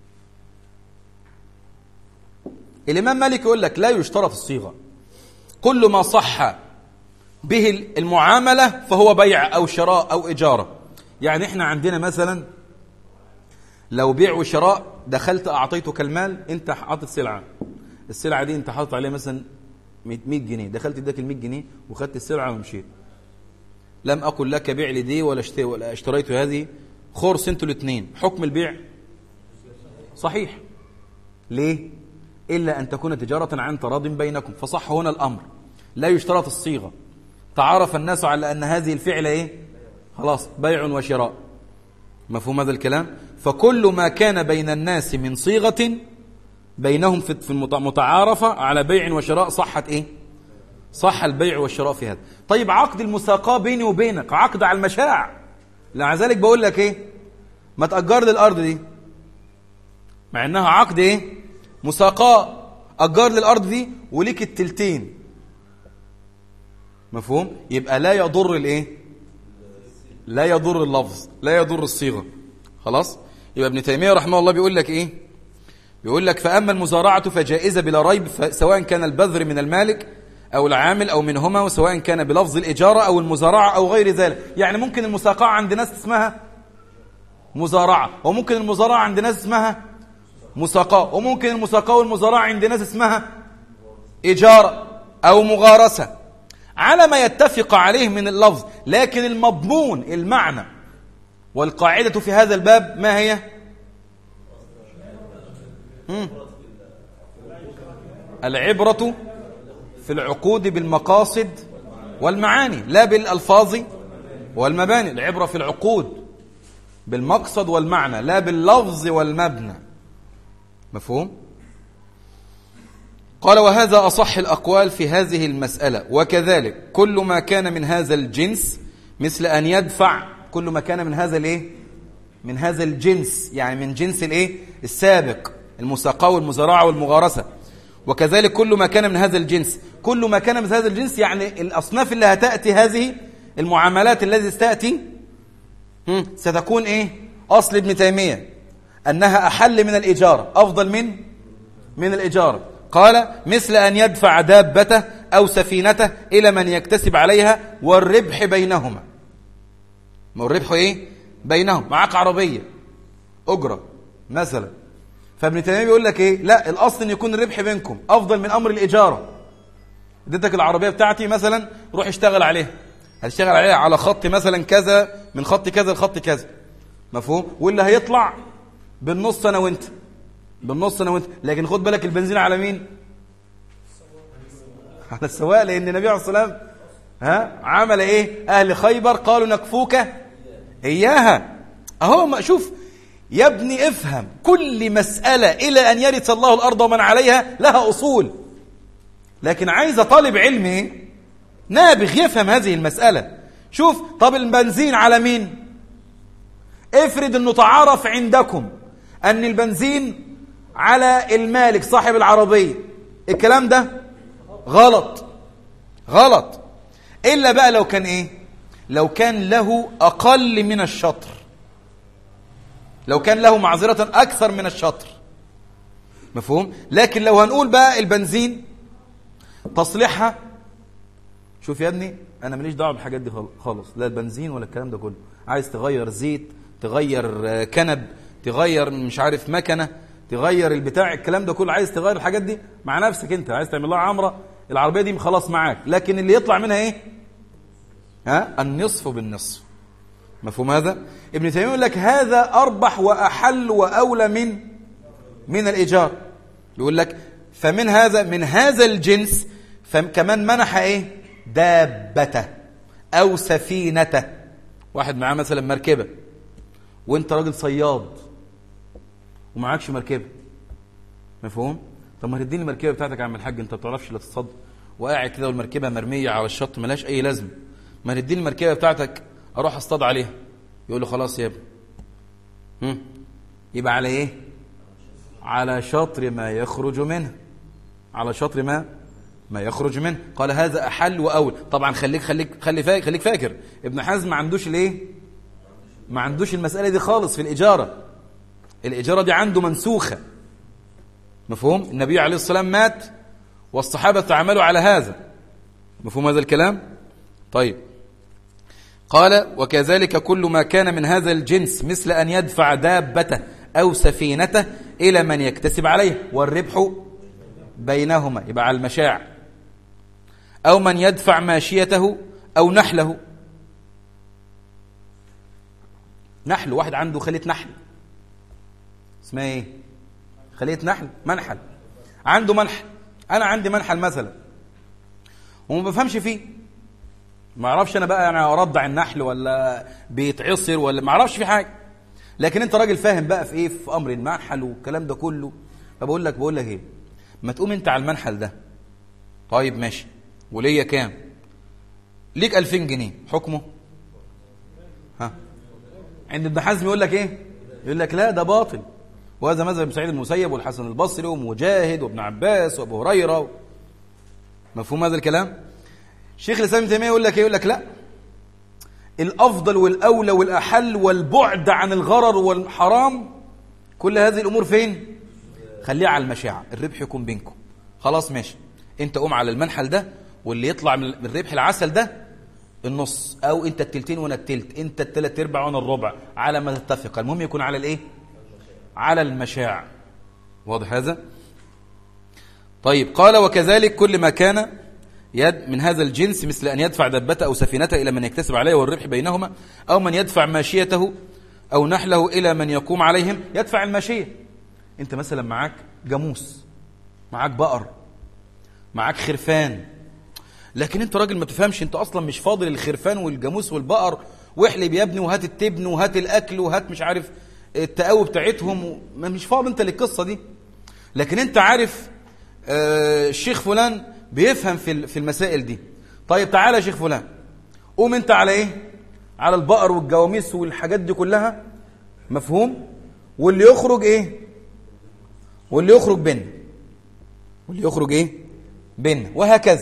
الإمام مالك يقول لك لا يشترط الصيغة كل ما صح به المعاملة فهو بيع أو شراء أو إجارة يعني إحنا عندنا مثلا لو بيع وشراء دخلت أعطيتك المال أنت حاطط سلعة السلعة دي أنت حاطط عليها مثلا 100 جنيه دخلت اداك ال 100 جنيه وخدت السلعة ومشيت لم أقل لك بيع لي دي ولا ولا اشتريت هذه خرس انتوا الاثنين حكم البيع صحيح ليه إلا أن تكون تجارة عن تراض بينكم فصح هنا الأمر لا يشترط الصيغة تعرف الناس على أن هذه الفعلة إيه خلاص بيع وشراء مفهوم هذا الكلام فكل ما كان بين الناس من صيغة بينهم في المتعارفة على بيع وشراء صحت إيه صح البيع والشراء في هذا طيب عقد المساقاة بيني وبينك عقد على المشاع لمع ذلك بقول لك إيه ما تأجر لي الأرض دي مع إنها عقد إيه مساقاة أجر لي الأرض دي وليك التلتين مفهوم يبقى لا يضر الايه لا يضر اللفظ لا يضر الصيغه خلاص يبقى ابن تيميه رحمه الله بيقول لك ايه بيقول لك فاما المزارعه فجائزه بلا ريب سواء كان البذر من المالك او العامل او منهما وسواء كان بلفظ الاجاره او المزارعه او غير ذلك يعني ممكن المساقاه عند ناس اسمها مزارعه وممكن المزارعه عند ناس اسمها مساقاه وممكن المساقاه والمزارعه عند ناس اسمها اجاره او مغارسه على ما يتفق عليه من اللفظ لكن المضمون المعنى والقاعدة في هذا الباب ما هي العبرة في العقود بالمقاصد والمعاني لا بالألفاظ والمباني العبرة في العقود بالمقصد والمعنى لا باللفظ والمبنى مفهوم؟ قال وهذا أصح الأقوال في هذه المسألة وكذلك كل ما كان من هذا الجنس مثل أن يدفع كل ما كان من هذا الايه من هذا الجنس يعني من جنس الايه السابق المساقاه والمزارعه والمغارسه وكذلك كل ما كان من هذا الجنس كل ما كان من هذا الجنس يعني الأصناف اللي هتأتي هذه المعاملات التي ستأتي ستكون ايه أصل ابن تيمية أنها أحل من الإجارة أفضل من من الإجارة قال مثل أن يدفع دابته أو سفينته إلى من يكتسب عليها والربح بينهما ما الربح إيه؟ بينهم معاك عربية أجرة مثلا فابن تيمية بيقول لك إيه لا الأصل أن يكون الربح بينكم أفضل من أمر الإجارة اديتك العربية بتاعتي مثلا روح اشتغل عليها هتشتغل عليها على خط مثلا كذا من خط كذا لخط كذا مفهوم واللي هيطلع بالنص انا وانت بالنص انا وانت لكن خد بالك البنزين على مين على السواق لان النبي عليه الصلاه والسلام ها عمل ايه اهل خيبر قالوا نكفوك اياها اهو ما شوف يا ابني افهم كل مسألة إلى أن يرث الله الأرض ومن عليها لها أصول لكن عايز طالب علم ايه نابغ يفهم هذه المسألة شوف طب البنزين على مين افرض انه تعرف عندكم ان البنزين على المالك صاحب العربية الكلام ده غلط غلط إلا بقى لو كان إيه لو كان له أقل من الشطر لو كان له معذرة أكثر من الشطر مفهوم لكن لو هنقول بقى البنزين تصليحها شوف يا ابني انا ماليش دعوه بالحاجات دي خالص لا البنزين ولا الكلام ده كله عايز تغير زيت تغير كنب تغير مش عارف مكنه تغير البتاع الكلام ده كله عايز تغير الحاجات دي مع نفسك انت عايز تعمل لها عمره العربيه دي خلاص معاك لكن اللي يطلع منها ايه ها النصف بالنصف مفهوم هذا ابن تيميه يقول لك هذا اربح واحل واولى من من الايجار يقول لك فمن هذا من هذا الجنس فكمان منح ايه دابته أو سفينته واحد معاه مثلا مركبة وانت راجل صياد ومعكش مركبة مفهوم؟ طب ما تديني المركبة بتاعتك يا عم الحاج انت ما بتعرفش لا تصطاد وقاعد كده والمركبة مرمية على الشط ملهاش أي لازمة ما تديني المركبة بتاعتك أروح أصطاد عليها يقول له خلاص يا ابني هم؟ يبقى على إيه؟ على شطر ما يخرج منه على شطر ما ما يخرج منه قال هذا أحل وأول طبعا خليك خليك خلي فاكر خليك فاكر ابن حزم ما عندوش الايه ما عندوش المسألة دي خالص في الإجارة الإجارة دي عنده منسوخة مفهوم النبي عليه الصلاة والسلام مات والصحابة تعاملوا على هذا مفهوم هذا الكلام طيب قال وكذلك كل ما كان من هذا الجنس مثل أن يدفع دابته أو سفينته إلى من يكتسب عليه والربح بينهما يبقى على المشاع أو من يدفع ماشيته أو نحله نحل واحد عنده خلية نحل اسمها ايه خلية نحل منحل عنده منحل انا عندي منحل مثلا وما بفهمش فيه ما اعرفش انا بقى يعني ارضع النحل ولا بيتعصر ولا ما اعرفش في حاجه لكن انت راجل فاهم بقى في ايه في امر المنحل والكلام ده كله فبقول لك بقول لك ايه ما تقوم انت على المنحل ده طيب ماشي وليا كام ليك 2000 جنيه حكمه ها عند ابن حزم يقول لك ايه يقول لك لا ده باطل وهذا مذهب ابن سعيد المسيب والحسن البصري ومجاهد وابن عباس وابو هريره و... مفهوم هذا الكلام شيخ الاسلام ابن تيميه يقول لك ايه يقول لك لا الافضل والاولى والاحل والبعد عن الغرر والحرام كل هذه الامور فين خليها على المشاعر الربح يكون بينكم خلاص ماشي انت قوم على المنحل ده واللي يطلع من ربح العسل ده النص او انت التلتين وانا التلت انت التلات ارباع وانا الربع على ما تتفق المهم يكون على الايه على المشاع واضح هذا طيب قال وكذلك كل ما كان يد من هذا الجنس مثل أن يدفع دبته أو سفينته إلى من يكتسب عليه والربح بينهما أو من يدفع ماشيته أو نحله إلى من يقوم عليهم يدفع الماشية أنت مثلا معاك جاموس معاك بقر معاك خرفان لكن انت راجل ما تفهمش انت اصلا مش فاضل الخرفان والجاموس والبقر واحلب يا ابني وهات التبن وهات الاكل وهات مش عارف التقاوي بتاعتهم ما مش فاضي انت للقصه دي لكن انت عارف آه الشيخ فلان بيفهم في في المسائل دي طيب تعالى يا شيخ فلان قوم انت على ايه على البقر والجواميس والحاجات دي كلها مفهوم واللي يخرج ايه واللي يخرج بينا واللي يخرج ايه بينا وهكذا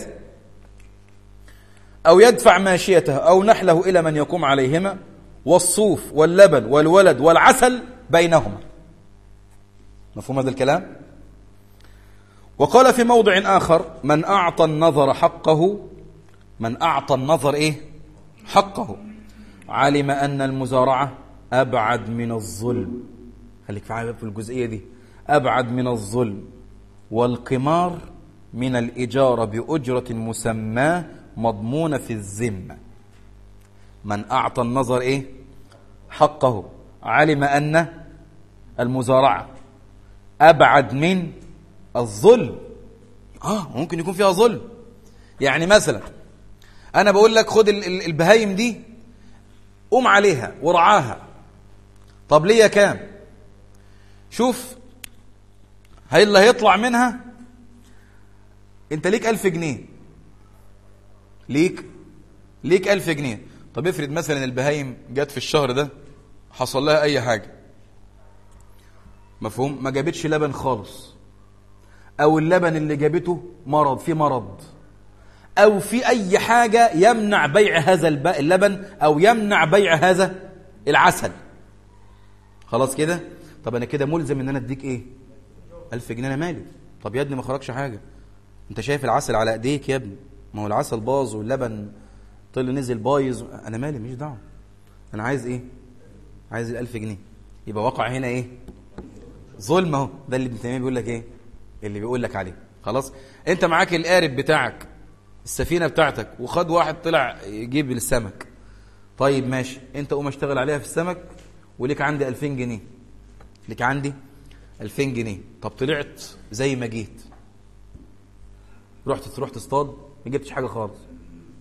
او يدفع ماشيته او نحله الى من يقوم عليهما والصوف واللبن والولد والعسل بينهما مفهوم هذا الكلام وقال في موضع آخر من أعطى النظر حقه من أعطى النظر إيه حقه علم أن المزارعة أبعد من الظلم خليك في في الجزئية دي أبعد من الظلم والقمار من الإجارة بأجرة مسماة مضمونة في الذمة من أعطى النظر إيه حقه علم أن المزارعة أبعد من الظلم آه ممكن يكون فيها ظلم يعني مثلا أنا بقول لك خد البهايم دي قوم عليها ورعاها طب ليه كام شوف هي اللي هيطلع منها انت ليك ألف جنيه ليك ليك ألف جنيه طب افرض مثلا البهايم جت في الشهر ده حصل لها أي حاجة مفهوم ما جابتش لبن خالص أو اللبن اللي جابته مرض في مرض أو في أي حاجة يمنع بيع هذا اللبن أو يمنع بيع هذا العسل خلاص كده طب أنا كده ملزم إن أنا أديك إيه ألف جنيه أنا مالي طب يا ابني ما خرجش حاجة أنت شايف العسل على إيديك يا ابني ما هو العسل باظ واللبن طل نزل بايظ أنا مالي مش دعوة أنا عايز إيه عايز الألف جنيه يبقى وقع هنا إيه ظلم اهو ده اللي ابن تيميه بيقول لك ايه اللي بيقول لك عليه خلاص انت معاك القارب بتاعك السفينه بتاعتك وخد واحد طلع يجيب السمك طيب ماشي انت قوم اشتغل عليها في السمك وليك عندي 2000 جنيه ليك عندي 2000 جنيه طب طلعت زي ما جيت رحت تروح تصطاد ما جبتش حاجه خالص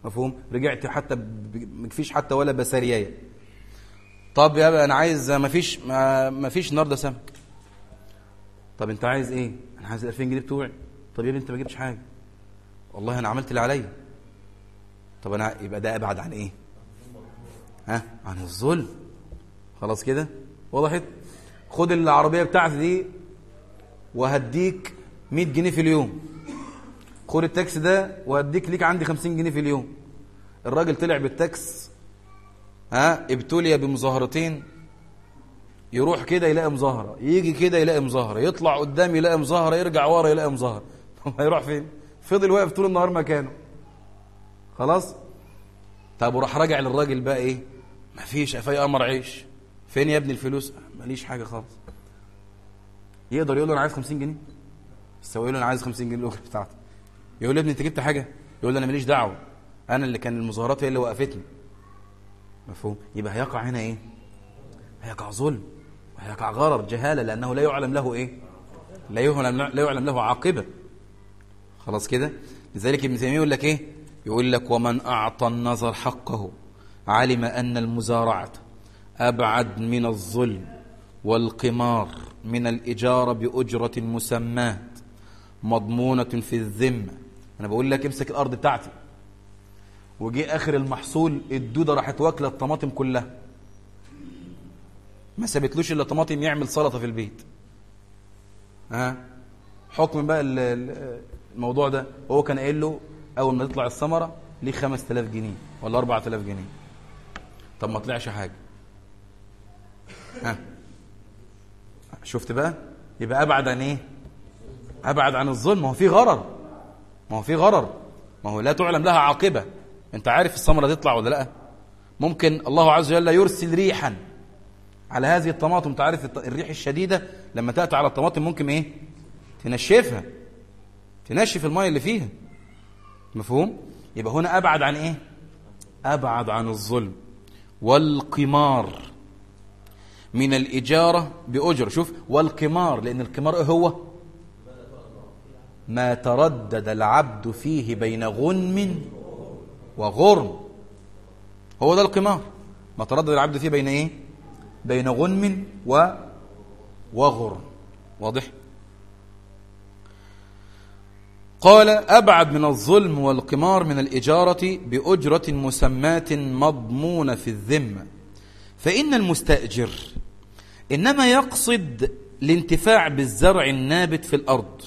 مفهوم رجعت حتى ب- مفيش حتى ولا بساريايه طب يا بقى انا عايز مفيش ما مفيش النهارده سمك طب انت عايز ايه انا عايز ال 2000 جنيه بتوعي طب يا ابني انت ما جبتش حاجه والله انا عملت اللي عليا طب انا يبقى ده ابعد عن ايه ها عن الظلم خلاص كده وضحت خد العربيه بتاعتي دي وهديك 100 جنيه في اليوم خد التاكسي ده وهديك ليك عندي 50 جنيه في اليوم الراجل طلع بالتاكس ها ابتلي بمظاهرتين يروح كده يلاقي مظاهرة يجي كده يلاقي مظاهرة يطلع قدام يلاقي مظاهرة يرجع ورا يلاقي مظاهرة طب هيروح فين فضل واقف طول النهار مكانه خلاص طب وراح راجع للراجل بقى ايه مفيش قفاي قمر عيش فين يا ابني الفلوس ماليش حاجة خالص يقدر يقول له انا عايز 50 جنيه بس هو يقول له انا عايز 50 جنيه الاجره بتاعتي يقول له يا ابني انت جبت حاجه يقول له انا ماليش دعوه انا اللي كان المظاهرات هي اللي وقفتني مفهوم يبقى هيقع هنا ايه هيقع ظلم وهيقع غرر جهاله لانه لا يعلم له ايه لا يعلم لا يعلم له عاقبه خلاص كده لذلك ابن تيميه يقول لك ايه يقول لك ومن اعطى النظر حقه علم ان المزارعه ابعد من الظلم والقمار من الاجاره باجره مسماه مضمونه في الذمه انا بقول لك امسك الارض بتاعتي وجي اخر المحصول الدوده راحت واكله الطماطم كلها ما سابتلوش الا طماطم يعمل سلطه في البيت ها حكم بقى ال- ال- الموضوع ده هو كان قايل له اول ما تطلع الثمره ليه 5000 جنيه ولا 4000 جنيه طب ما طلعش حاجه ها شفت بقى يبقى ابعد عن ايه ابعد عن الظلم ما هو في غرر ما هو في غرر ما هو لا تعلم لها عاقبه انت عارف الثمره تطلع ولا لا ممكن الله عز وجل يرسل ريحا على هذه الطماطم انت عارف الط- الريح الشديده لما تاتي على الطماطم ممكن ايه تنشفها تنشف الميه اللي فيها مفهوم يبقى هنا ابعد عن ايه ابعد عن الظلم والقمار من الاجاره باجره شوف والقمار لان القمار ايه هو ما تردد العبد فيه بين غنم وغرم هو ده القمار ما تردد العبد فيه بين ايه بين غنم و وغرم واضح قال أبعد من الظلم والقمار من الإجارة بأجرة مسماة مضمونة في الذمة فإن المستأجر إنما يقصد الانتفاع بالزرع النابت في الأرض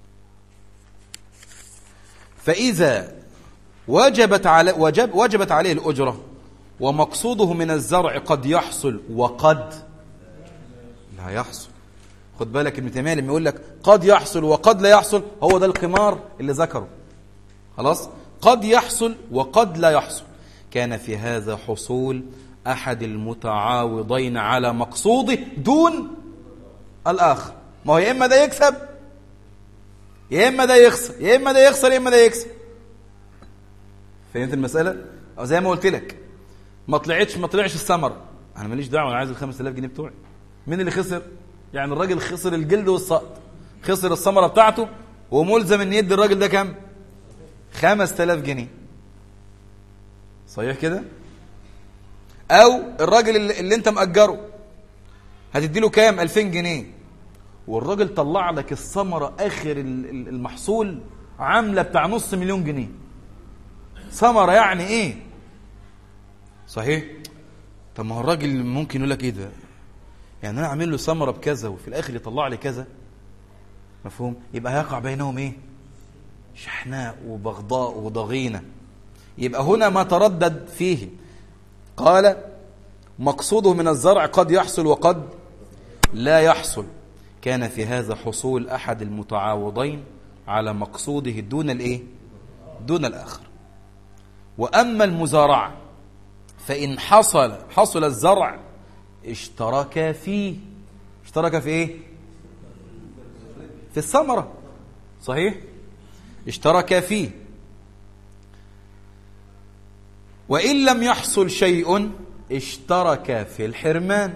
فإذا وجبت على وجب وجبت عليه الأجرة ومقصوده من الزرع قد يحصل وقد لا يحصل خد بالك ابن تيميه لما يقول لك قد يحصل وقد لا يحصل هو ده القمار اللي ذكره خلاص قد يحصل وقد لا يحصل كان في هذا حصول احد المتعاوضين على مقصوده دون الاخر ما هو يا اما ده يكسب يا اما ده يخسر يا اما ده يخسر يا اما ده يكسب فهمت المساله او زي ما قلت لك ما طلعتش ما طلعش الثمره انا ماليش دعوه انا عايز ال 5000 جنيه بتوعي مين اللي خسر يعني الراجل خسر الجلد والسقط خسر الثمره بتاعته وملزم ان يدي الراجل ده كام 5000 جنيه صحيح كده او الراجل اللي, اللي انت مأجره هتدي له كام 2000 جنيه والراجل طلع لك الثمره اخر ال- ال- المحصول عامله بتاع نص مليون جنيه ثمره يعني ايه صحيح طب ما هو الراجل ممكن يقول لك ايه ده يعني انا اعمل له ثمره بكذا وفي الاخر يطلع لي كذا مفهوم يبقى هيقع بينهم ايه شحناء وبغضاء وضغينه يبقى هنا ما تردد فيه قال مقصوده من الزرع قد يحصل وقد لا يحصل كان في هذا حصول احد المتعاوضين على مقصوده دون الايه دون الاخر واما المزارعه فإن حصل حصل الزرع اشترك فيه اشترك في ايه في الثمرة صحيح اشترك فيه وإن لم يحصل شيء اشترك في الحرمان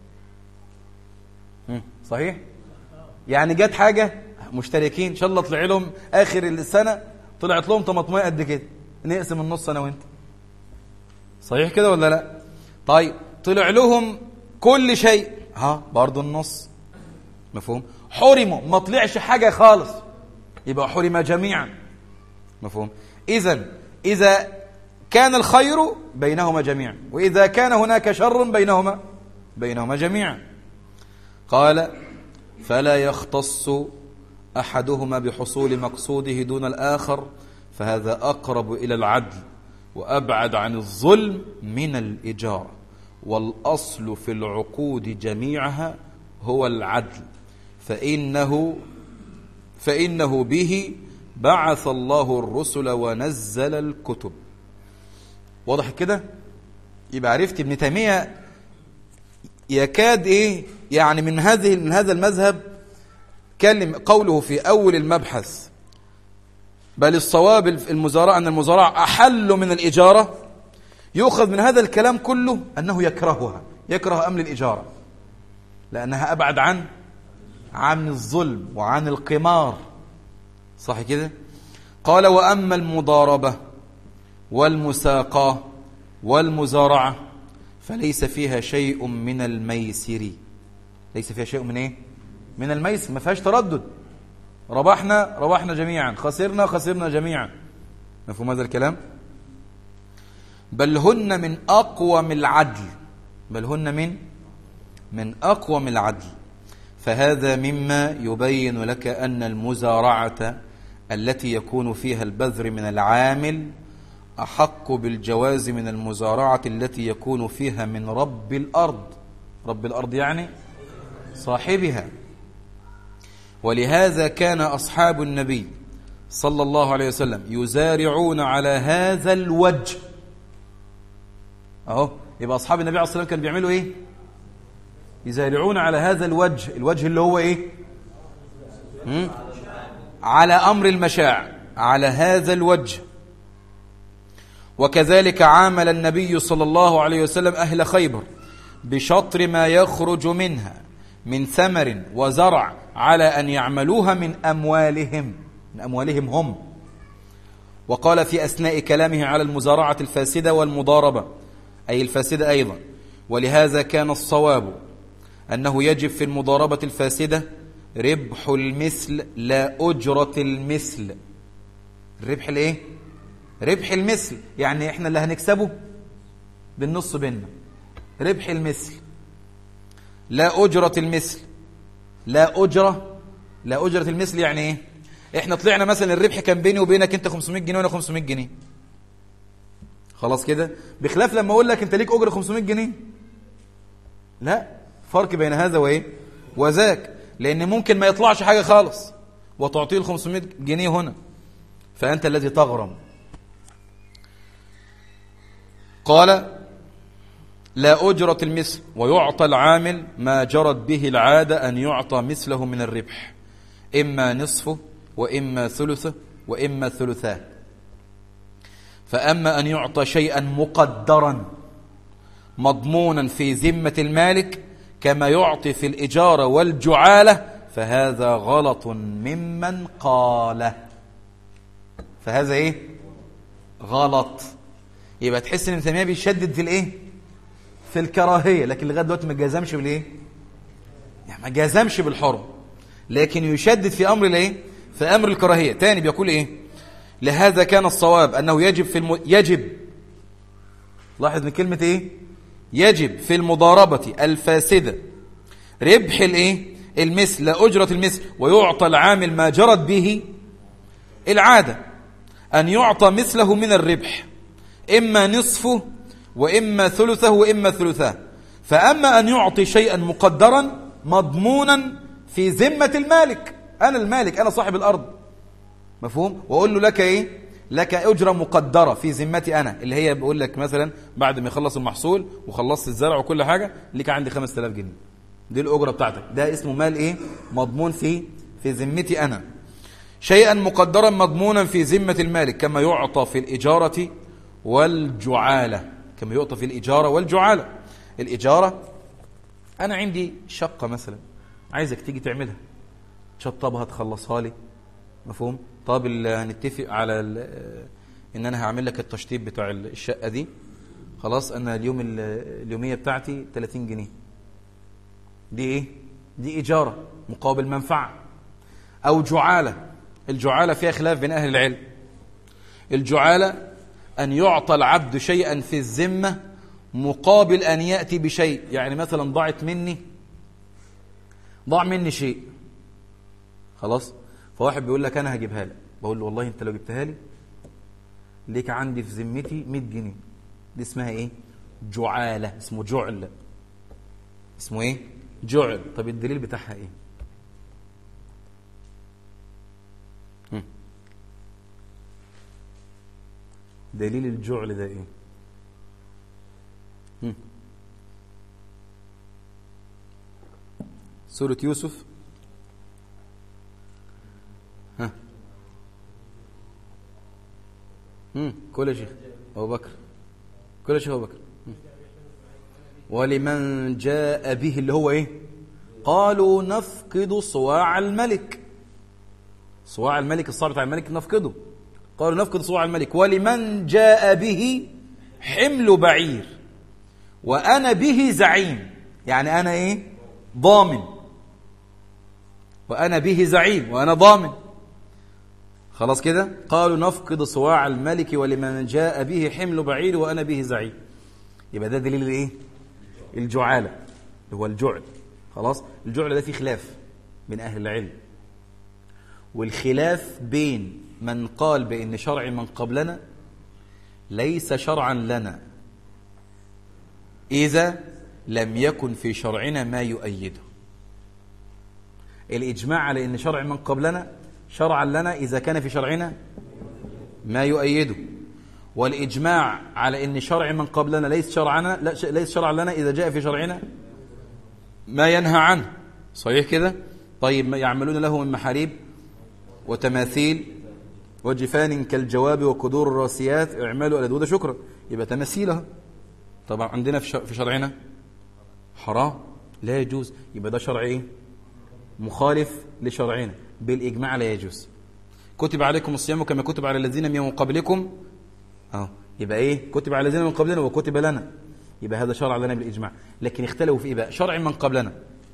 هم، صحيح يعني جت حاجة مشتركين ان شاء الله طلع لهم آخر السنة طلعت لهم طماطمية قد كده نقسم النص انا وانت صحيح كده ولا لا طيب طلع لهم كل شيء ها برضه النص مفهوم حرموا ما طلعش حاجه خالص يبقى حرم جميعا مفهوم اذا اذا كان الخير بينهما جميعا واذا كان هناك شر بينهما بينهما جميعا قال فلا يختص احدهما بحصول مقصوده دون الاخر فهذا اقرب الى العدل وابعد عن الظلم من الاجاره والاصل في العقود جميعها هو العدل فانه فانه به بعث الله الرسل ونزل الكتب واضح كده يبقى عرفت ابن تيميه يكاد ايه يعني من هذه من هذا المذهب كلم قوله في اول المبحث بل الصواب المزارعه ان المزارعه احل من الاجاره يؤخذ من هذا الكلام كله انه يكرهها يكره امر الاجاره لانها ابعد عن عن الظلم وعن القمار صح كده قال واما المضاربه والمساقاه والمزارعه فليس فيها شيء من الميسر ليس فيها شيء من ايه من الميسر ما فيهاش تردد ربحنا ربحنا جميعا خسرنا خسرنا جميعا مفهوم هذا الكلام بل هن من اقوم العدل بل هن من من اقوم العدل فهذا مما يبين لك ان المزارعه التي يكون فيها البذر من العامل احق بالجواز من المزارعه التي يكون فيها من رب الارض رب الارض يعني صاحبها ولهذا كان اصحاب النبي صلى الله عليه وسلم يزارعون على هذا الوجه اهو يبقى اصحاب النبي عليه الصلاه والسلام كانوا بيعملوا ايه يزارعون على هذا الوجه الوجه اللي هو ايه مم؟ على امر المشاع على هذا الوجه وكذلك عامل النبي صلى الله عليه وسلم اهل خيبر بشطر ما يخرج منها من ثمر وزرع على ان يعملوها من اموالهم من اموالهم هم وقال في اثناء كلامه على المزارعه الفاسده والمضاربه اي الفاسده ايضا ولهذا كان الصواب انه يجب في المضاربه الفاسده ربح المثل لا اجره المثل الربح الايه ربح المثل يعني احنا اللي هنكسبه بالنص بيننا ربح المثل لا أجرة المثل لا أجرة لا أجرة المثل يعني ايه احنا طلعنا مثلا الربح كان بيني وبينك انت 500 جنيه وانا 500 جنيه خلاص كده بخلاف لما اقول لك انت ليك اجره 500 جنيه لا فرق بين هذا وايه وذاك لان ممكن ما يطلعش حاجه خالص وتعطيه ال 500 جنيه هنا فانت الذي تغرم قال لا أجرة المثل ويعطى العامل ما جرت به العادة أن يعطى مثله من الربح إما نصفه وإما ثلثه وإما ثلثاه فأما أن يعطى شيئا مقدرا مضمونا في ذمة المالك كما يعطي في الإجارة والجعالة فهذا غلط ممن قال فهذا إيه غلط يبقى تحس ان ابن تيميه بيشدد في الايه في الكراهيه لكن لغايه دلوقتي ما جازمش بالايه يعني ما جازمش بالحرم لكن يشدد في امر الايه في امر الكراهيه تاني بيقول ايه لهذا كان الصواب انه يجب في الم... يجب لاحظ من كلمه ايه يجب في المضاربه الفاسده ربح الايه المثل لا اجره المثل ويعطى العامل ما جرت به العاده ان يعطى مثله من الربح إما نصفه وإما ثلثه وإما ثلثاه فأما أن يعطي شيئا مقدرا مضمونا في ذمة المالك أنا المالك أنا صاحب الأرض مفهوم وأقول له لك إيه لك أجرة مقدرة في ذمتي أنا اللي هي بقول لك مثلا بعد ما يخلص المحصول وخلصت الزرع وكل حاجة لك عندي 5000 جنيه دي الأجرة بتاعتك ده اسمه مال إيه مضمون في في ذمتي أنا شيئا مقدرا مضمونا في ذمة المالك كما يعطى في الإجارة والجعالة كما يعطى في الإجارة والجعالة الإجارة أنا عندي شقة مثلا عايزك تيجي تعملها تشطبها تخلصها لي مفهوم طب هنتفق على ان انا هعمل لك التشطيب بتاع الشقه دي خلاص انا اليوم ال- اليوميه بتاعتي 30 جنيه دي ايه دي اجاره مقابل منفعه او جعاله الجعاله فيها خلاف بين اهل العلم الجعاله ان يعطى العبد شيئا في الذمه مقابل ان ياتي بشيء يعني مثلا ضاعت مني ضاع مني شيء خلاص فواحد بيقول لك انا هجيبها لك بقول له والله انت لو جبتها لي ليك عندي في ذمتي 100 جنيه دي اسمها ايه جعاله اسمه جعل اسمه ايه جعل طب الدليل بتاعها ايه هم. دليل الجعل ده ايه هم. سورة يوسف ها هم. كل يا شيخ أبو بكر كل يا شيخ أبو بكر هم. ولمن جاء به اللي هو ايه قالوا نفقد صواع الملك صواع الملك الصواع بتاع الملك نفقده قالوا نفقد صواع الملك ولمن جاء به حمل بعير وأنا به زعيم يعني أنا إيه ضامن وأنا به زعيم وأنا ضامن خلاص كده قالوا نفقد صواع الملك ولمن جاء به حمل بعير وأنا به زعيم يبقى ده دليل الايه الجعاله اللي هو الجعل خلاص الجعل ده فيه خلاف بين اهل العلم والخلاف بين من قال بان شرع من قبلنا ليس شرعا لنا اذا لم يكن في شرعنا ما يؤيده الاجماع على ان شرع من قبلنا شرعا لنا اذا كان في شرعنا ما يؤيده والإجماع على أن شرع من قبلنا ليس شرعنا لا ش- ليس شرعا لنا إذا جاء في شرعنا ما ينهى عنه صحيح كده طيب ما يعملون له من محاريب وتماثيل وجفان كالجواب وقدور الراسيات اعملوا الأدود شكرا يبقى تماثيلها طبعا عندنا في ش- في شرعنا حرام لا يجوز يبقى ده شرع ايه مخالف لشرعنا بالإجماع لا يجوز كتب عليكم الصيام كما كتب على الذين من قبلكم اهو يبقى ايه كتب على الذين من قبلنا وكتب لنا يبقى هذا شرع لنا بالاجماع لكن اختلفوا في ايه بقى شرع من قبلنا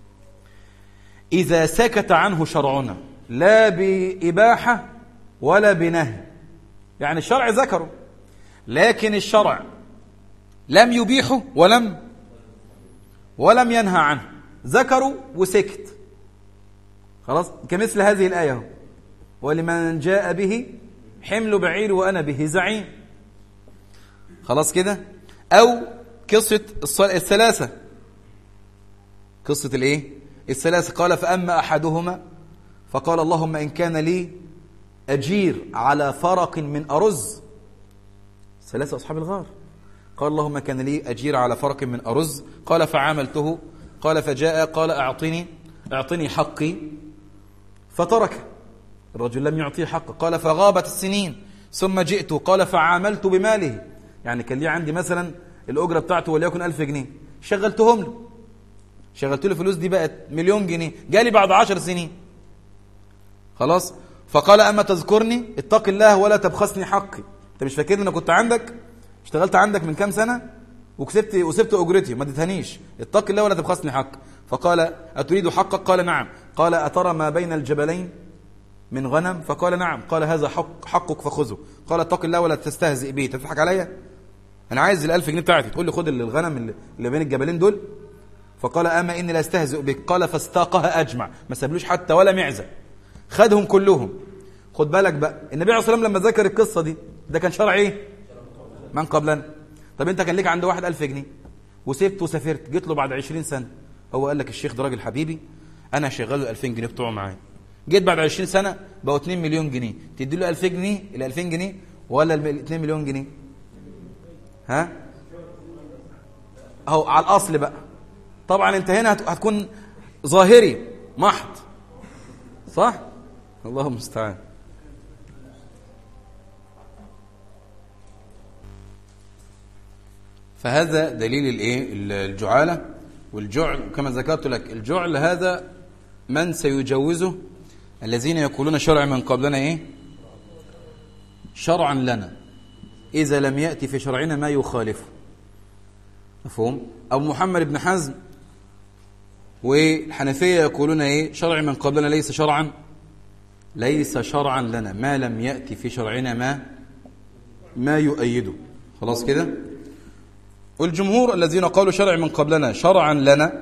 اذا سكت عنه شرعنا لا باباحه ولا بنهي يعني الشرع ذكره لكن الشرع لم يبيحه ولم ولم ينهى عنه ذكروا وسكت خلاص كمثل هذه الايه اهو ولمن جاء به حمل بعير وانا به زعيم خلاص كده او قصه الص- الثلاثه قصه الايه الثلاثه قال فاما احدهما فقال اللهم ان كان لي اجير على فرق من ارز ثلاثه اصحاب الغار قال اللهم كان لي اجير على فرق من ارز قال فعاملته قال فجاء قال اعطني اعطني حقي فترك الرجل لم يعطيه حقه قال فغابت السنين ثم جئت قال فعاملت بماله يعني كان لي عندي مثلا الأجرة بتاعته وليكن ألف جنيه شغلتهم له شغلت له الفلوس دي بقت مليون جنيه جالي بعد عشر سنين خلاص فقال أما تذكرني اتق الله ولا تبخسني حقي انت مش فاكرني انا كنت عندك اشتغلت عندك من كام سنة وكسبت وسبت أجرتي ما اديتهانيش اتق الله ولا تبخسني حق فقال أتريد حقك قال نعم قال أترى ما بين الجبلين من غنم فقال نعم قال هذا حق حقك فخذه قال اتق الله ولا تستهزئ بي تضحك عليا انا عايز الألف جنيه بتاعتي تقول لي خد الغنم اللي- اللي بين الجبلين دول فقال اما اني لا استهزئ بك قال فاستاقها اجمع ما سابلوش حتى ولا معزه خدهم كلهم خد بالك بقى النبي عليه الصلاه والسلام لما ذكر القصه دي ده كان شرع ايه من قبلنا طب انت كان ليك عند واحد ألف جنيه وسبت وسافرت جيت له بعد 20 سنه هو قال لك الشيخ ده راجل حبيبي انا هشغله ال 2000 جنيه بتوعه معايا جيت بعد 20 سنه بقوا 2 مليون جنيه تدي له 2000 جنيه ال 2000 جنيه ولا ال 2 مليون جنيه ها اهو على الاصل بقى طبعا انت هنا هت- هتكون ظاهري محض صح الله المستعان فهذا دليل الايه الجعاله والجعل كما ذكرت لك الجعل هذا من سيجوزه الذين يقولون شرع من قبلنا ايه شرعا لنا إذا لم يأتي في شرعنا ما يخالفه مفهوم أبو محمد بن حزم والحنفية يقولون إيه شرع من قبلنا ليس شرعا ليس شرعا لنا ما لم يأتي في شرعنا ما ما يؤيده خلاص كده والجمهور الذين قالوا شرع من قبلنا شرعا لنا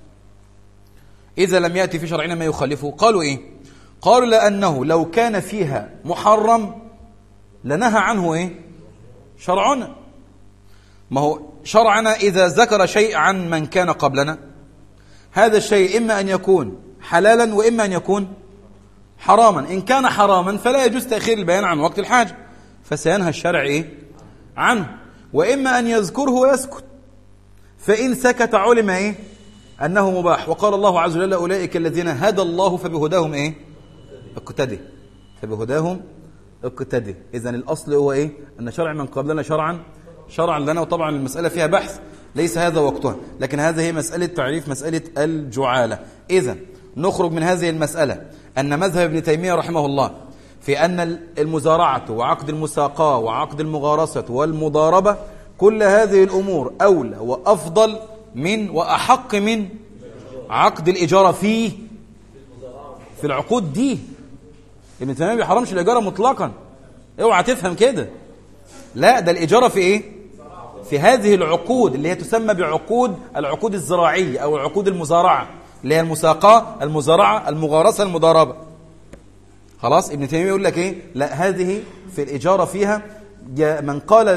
إذا لم يأتي في شرعنا ما يخالفه قالوا إيه قالوا لأنه لو كان فيها محرم لنهى عنه إيه شرعنا ما هو شرعنا إذا ذكر شيء عن من كان قبلنا هذا الشيء إما أن يكون حلالا وإما أن يكون حراما إن كان حراما فلا يجوز تأخير البيان عن وقت الحاجة فسينهى الشرع إيه؟ عنه وإما أن يذكره ويسكت فإن سكت علم إيه؟ أنه مباح وقال الله عز وجل أولئك الذين هدى الله فبهداهم إيه؟ اقتدي فبهداهم اقتدي إذن الأصل هو إيه؟ أن شرع من قبلنا شرعا شرعا لنا وطبعا المسألة فيها بحث ليس هذا وقتها لكن هذه هي مسألة تعريف مسألة الجعالة إذا نخرج من هذه المسألة أن مذهب ابن تيمية رحمه الله في أن المزارعة وعقد المساقاة وعقد المغارسة والمضاربة كل هذه الأمور أولى وأفضل من وأحق من عقد الإجارة فيه في العقود دي ابن تيمية ما بيحرمش الإجارة مطلقا اوعى تفهم كده لا ده الإجارة في إيه في هذه العقود اللي هي تسمى بعقود العقود الزراعية أو العقود المزارعة اللي هي المساقاة المزارعة المغارسة المضاربة خلاص ابن تيمية يقول لك ايه لا هذه في الإجارة فيها من قال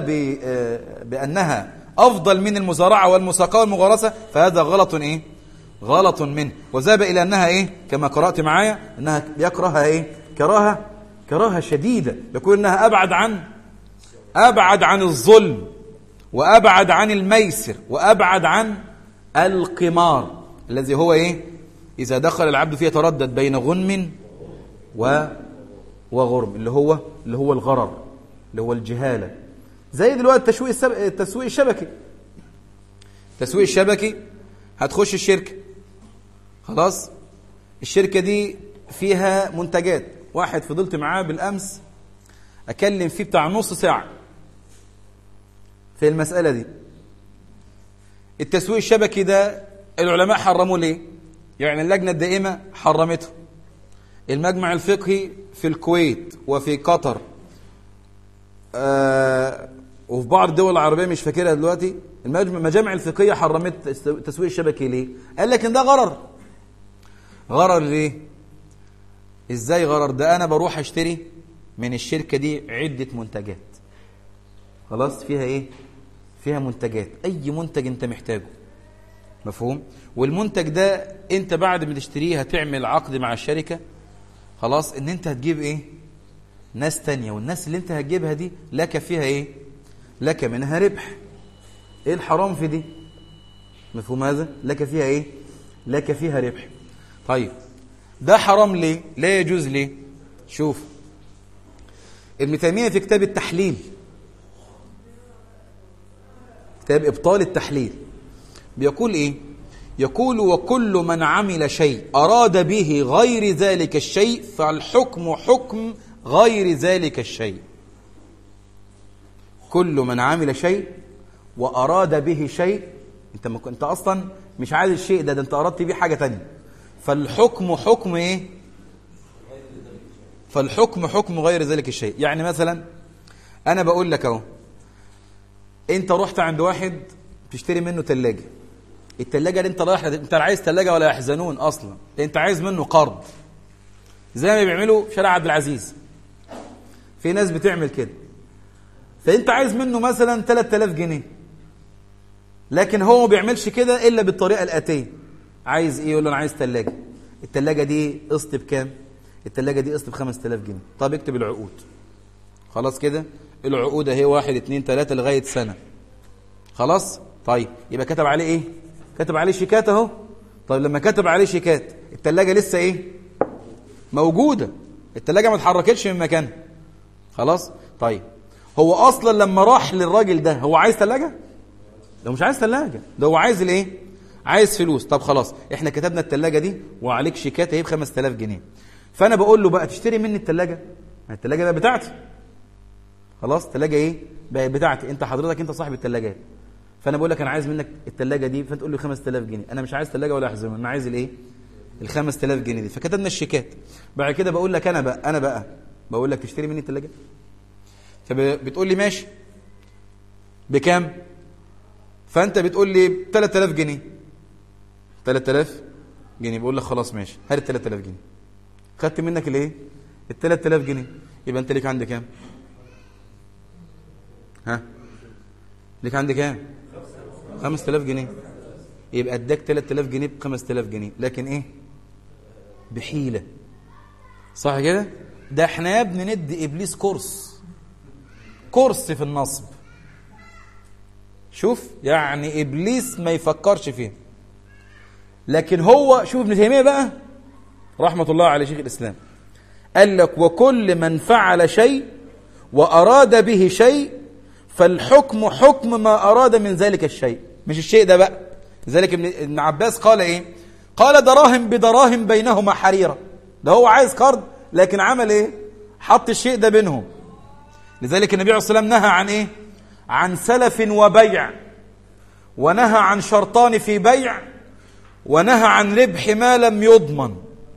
بأنها أفضل من المزارعة والمساقاة والمغارسة فهذا غلط ايه غلط منه وذهب إلى أنها ايه كما قرأت معايا أنها يكرهها ايه كراهة كراهة شديدة يقول أنها أبعد عن أبعد عن الظلم وأبعد عن الميسر وأبعد عن القمار الذي هو إيه إذا دخل العبد فيه يتردد بين غنم و وغرم اللي هو اللي هو الغرر اللي هو الجهالة زي دلوقتي التسويق السب... التسويق الشبكي التسويق الشبكي هتخش الشركة خلاص الشركة دي فيها منتجات واحد فضلت معاه بالأمس أكلم فيه بتاع نص ساعة في المسألة دي التسويق الشبكي ده العلماء حرموه ليه يعني اللجنة الدائمة حرمته المجمع الفقهي في الكويت وفي قطر آه وفي بعض الدول العربية مش فاكرها دلوقتي المجامع الفقهية حرمت التسويق الشبكي ليه قال لك ان ده غرر غرر ليه ازاي غرر ده انا بروح اشتري من الشركة دي عدة منتجات خلاص فيها ايه فيها منتجات اي منتج انت محتاجه مفهوم والمنتج ده انت بعد ما تشتريه هتعمل عقد مع الشركة خلاص ان انت هتجيب ايه ناس تانية والناس اللي انت هتجيبها دي لك فيها ايه لك منها ربح ايه الحرام في دي مفهوم هذا لك فيها ايه لك فيها ربح طيب ده حرام ليه لا يجوز ليه شوف ابن تيمية في كتاب التحليل كتاب إبطال التحليل بيقول إيه يقول وكل من عمل شيء أراد به غير ذلك الشيء فالحكم حكم غير ذلك الشيء كل من عمل شيء وأراد به شيء انت ما انت اصلا مش عايز الشيء ده ده انت اردت بيه حاجه تانية فالحكم حكم ايه فالحكم حكم غير ذلك الشيء يعني مثلا انا بقول لك اهو انت رحت عند واحد تشتري منه ثلاجه الثلاجه اللي انت رايح انت عايز ثلاجه ولا يحزنون اصلا انت عايز منه قرض زي ما بيعملوا في شارع عبد العزيز في ناس بتعمل كده فانت عايز منه مثلا 3000 جنيه لكن هو ما بيعملش كده الا بالطريقه الاتيه عايز ايه يقول له انا عايز ثلاجه الثلاجه دي قسط بكام الثلاجه دي قسط ب 5000 جنيه طب اكتب العقود خلاص كده العقود اهي واحد اتنين تلاتة لغايه سنه خلاص طيب يبقى كتب عليه ايه كتب عليه شيكات اهو طيب لما كتب عليه شيكات الثلاجه لسه ايه موجوده الثلاجه ما اتحركتش من مكانها خلاص طيب هو اصلا لما راح للراجل ده هو عايز ثلاجه ده مش عايز ثلاجه ده هو عايز الايه عايز فلوس طب خلاص احنا كتبنا الثلاجه دي وعليك شيكات اهي ب 5000 جنيه فانا بقول له بقى تشتري مني الثلاجه الثلاجه ده بتاعتي خلاص الثلاجه ايه بقت بتاعتي انت حضرتك انت صاحب الثلاجه فانا بقول لك انا عايز منك الثلاجه دي فانت تقول لي 5000 جنيه انا مش عايز ثلاجه ولا احزمه انا عايز الايه ال 5000 جنيه دي فكتبنا الشيكات بعد كده بقول لك انا بقى انا بقى بقول لك تشتري مني الثلاجه فبتقول لي ماشي بكام فانت بتقول لي 3000 جنيه 3000 جنيه بقول لك خلاص ماشي هات ال 3000 جنيه خدت منك الايه ال 3000 جنيه يبقى انت ليك عندي كام ها ليك عندي كام 5000 جنيه يبقى اداك 3000 جنيه ب 5000 جنيه لكن ايه بحيله صح كده ده احنا يا ابني ندي ابليس كورس كورس في النصب شوف يعني ابليس ما يفكرش فيه لكن هو شوف ابن تيميه بقى رحمه الله على شيخ الاسلام قال لك وكل من فعل شيء واراد به شيء فالحكم حكم ما اراد من ذلك الشيء مش الشيء ده بقى لذلك ابن عباس قال ايه قال دراهم بدراهم بينهما حريره ده هو عايز قرض لكن عمل ايه حط الشيء ده بينهم لذلك النبي عليه الصلاه والسلام نهى عن ايه عن سلف وبيع ونهى عن شرطان في بيع ونهى عن ربح ما لم يضمن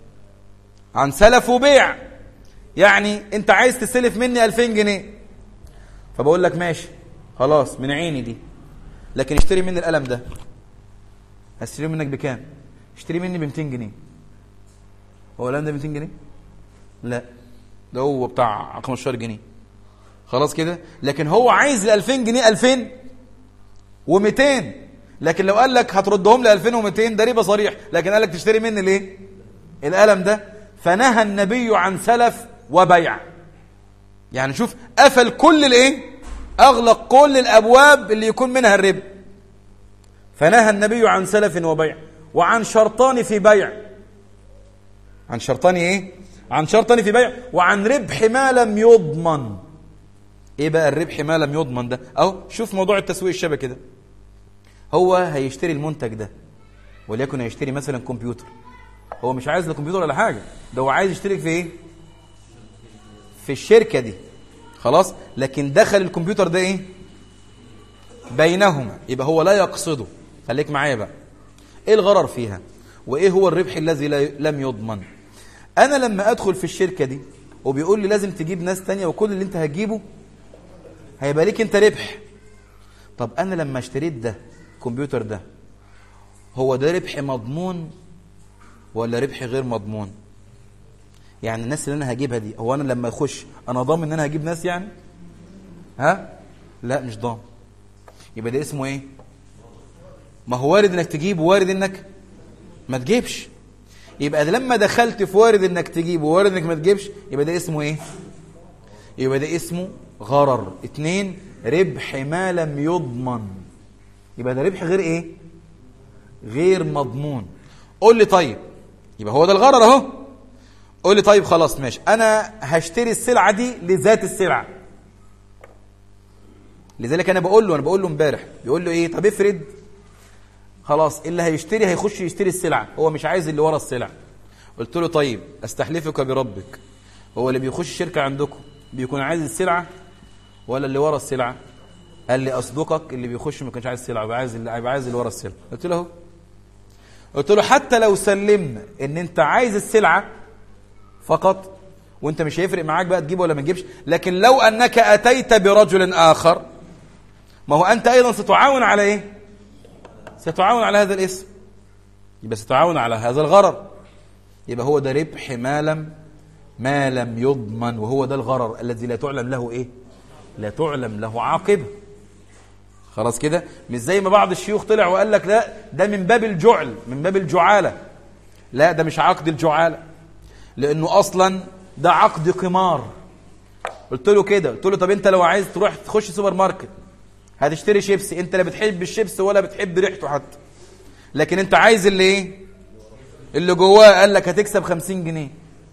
عن سلف وبيع يعني انت عايز تسلف مني 2000 جنيه فبقول لك ماشي خلاص من عيني دي لكن اشتري مني القلم ده هشتريه منك بكام اشتري مني ب 200 جنيه هو القلم ده ب 200 جنيه لا ده هو بتاع 15 جنيه خلاص كده لكن هو عايز ال 2000 جنيه 2000 و200 لكن لو قال لك هتردهم ل 2200 ده ربا صريح لكن قال لك تشتري مني الايه القلم ده فنهى النبي عن سلف وبيع يعني شوف قفل كل الايه اغلق كل الابواب اللي يكون منها الربا فنهى النبي عن سلف وبيع وعن شرطان في بيع عن شرطان ايه عن شرطان في بيع وعن ربح ما لم يضمن ايه بقى الربح ما لم يضمن ده اهو شوف موضوع التسويق الشبكي ده هو هيشتري المنتج ده وليكن هيشتري مثلا كمبيوتر هو مش عايز الكمبيوتر ولا حاجه ده هو عايز يشترك في ايه في الشركه دي خلاص لكن دخل الكمبيوتر ده ايه بينهما يبقى هو لا يقصده خليك معايا بقى ايه الغرر فيها وايه هو الربح الذي لم يضمن انا لما ادخل في الشركه دي وبيقول لي لازم تجيب ناس تانية وكل اللي انت هتجيبه هيبقى ليك انت ربح طب انا لما اشتريت ده الكمبيوتر ده هو ده ربح مضمون ولا ربح غير مضمون يعني الناس اللي انا هجيبها دي هو انا لما اخش انا ضامن ان انا هجيب ناس يعني ها لا مش ضامن يبقى ده اسمه ايه ما هو وارد انك تجيب وارد انك ما تجيبش يبقى ده لما دخلت في وارد انك تجيب ووارد انك ما تجيبش يبقى ده اسمه ايه يبقى ده اسمه غرر اتنين ربح ما لم يضمن يبقى ده ربح غير ايه غير مضمون قول لي طيب يبقى هو ده الغرر اهو قول لي طيب خلاص ماشي انا هشتري السلعه دي لذات السلعه لذلك انا بقول له انا بقول له امبارح بيقول له ايه طب افرض خلاص اللي هيشتري هيخش يشتري السلعه هو مش عايز اللي ورا السلعه قلت له طيب استحلفك بربك هو اللي بيخش الشركه عندكم بيكون عايز السلعه ولا اللي ورا السلعه قال لي اصدقك اللي بيخش ما كانش عايز السلعه يبقى عايز اللي يبقى عايز اللي ورا السلعه قلت له اهو قلت له حتى لو سلمنا ان انت عايز السلعه فقط وانت مش هيفرق معاك بقى تجيب ولا ما تجيبش لكن لو انك اتيت برجل اخر ما هو انت ايضا ستعاون على ايه ستعاون على هذا الاسم يبقى ستعاون على هذا الغرر يبقى هو ده ربح ما لم ما لم يضمن وهو ده الغرر الذي لا تعلم له ايه لا تعلم له عاقبه خلاص كده مش زي ما بعض الشيوخ طلع وقال لك لا ده من باب الجعل من باب الجعاله لا ده مش عقد الجعاله لانه اصلا ده عقد قمار قلت له كده قلت له طب انت لو عايز تروح تخش سوبر ماركت هتشتري شيبسي انت لا بتحب الشيبس ولا بتحب ريحته حتى لكن انت عايز اللي ايه اللي جواه قال لك هتكسب 50 جنيه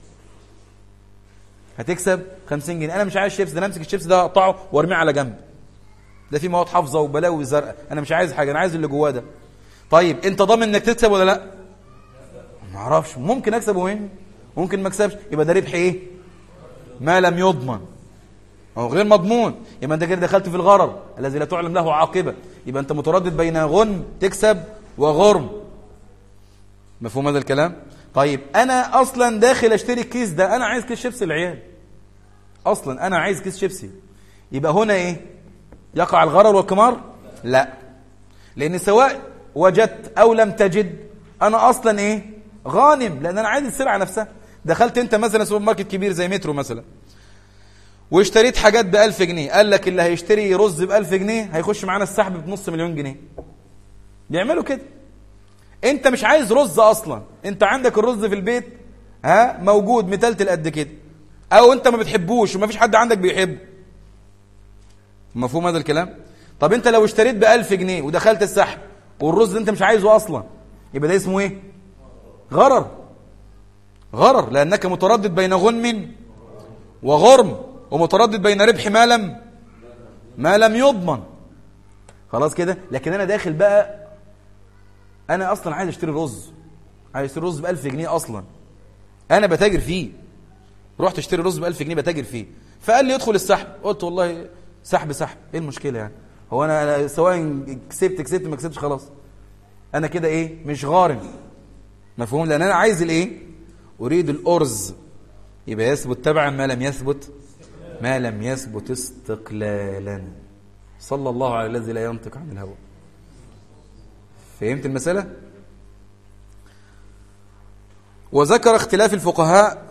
هتكسب 50 جنيه انا مش عايز شيبس ده انا امسك الشيبس ده اقطعه وارميه على جنب ده فيه مواد حافظه وبلاوي زرقاء انا مش عايز حاجه انا عايز اللي جواه ده طيب انت ضامن انك تكسب ولا لا ما اعرفش ممكن اكسب وين ممكن ما اكسبش يبقى ده ربح ايه ما لم يضمن هو غير مضمون يبقى انت كده دخلت في الغرر الذي لا تعلم له عاقبه يبقى انت متردد بين غنم تكسب وغرم مفهوم هذا الكلام طيب انا اصلا داخل اشتري الكيس ده انا عايز كيس شيبسي العيال اصلا انا عايز كيس شيبسي يبقى هنا ايه يقع الغرر والقمار لا لان سواء وجدت او لم تجد انا اصلا ايه غانم لان انا عايز السلعه نفسها دخلت انت مثلا سوبر ماركت كبير زي مترو مثلا واشتريت حاجات ب 1000 جنيه قال لك اللي هيشتري رز ب 1000 جنيه هيخش معانا السحب بنص مليون جنيه بيعملوا كده انت مش عايز رز اصلا انت عندك الرز في البيت ها موجود متلتل قد كده او انت ما بتحبوش وما فيش حد عندك بيحبه مفهوم هذا الكلام طب انت لو اشتريت ب 1000 جنيه ودخلت السحب والرز اللي انت مش عايزه اصلا يبقى ده اسمه ايه غرر غرر لانك متردد بين غنم وغرم ومتردد بين ربح ما لم ما لم يضمن خلاص كده لكن انا داخل بقى انا اصلا عايز اشتري رز عايز اشتري رز ب 1000 جنيه اصلا انا بتاجر فيه رحت اشتري رز ب 1000 جنيه بتاجر فيه فقال لي ادخل السحب قلت والله سحب سحب ايه المشكله يعني هو انا سواء كسبت كسبت ما كسبتش خلاص انا كده ايه مش غارم مفهوم لان انا عايز الايه اريد الارز يبقى يثبت تبعا ما لم يثبت ما لم يثبت استقلالا صلى الله على الذي لا ينطق عن الهوى فهمت المسألة وذكر اختلاف الفقهاء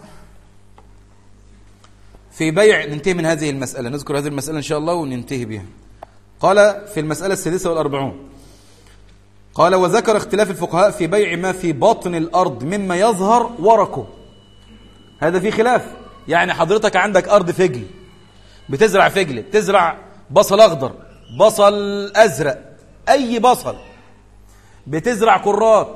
في بيع ننتهي من هذه المسألة نذكر هذه المسألة إن شاء الله وننتهي بها قال في المسألة السادسة والأربعون قال وذكر اختلاف الفقهاء في بيع ما في باطن الأرض مما يظهر ورقه هذا في خلاف يعني حضرتك عندك أرض فجل بتزرع فجل بتزرع بصل أخضر بصل أزرق أي بصل بتزرع كرات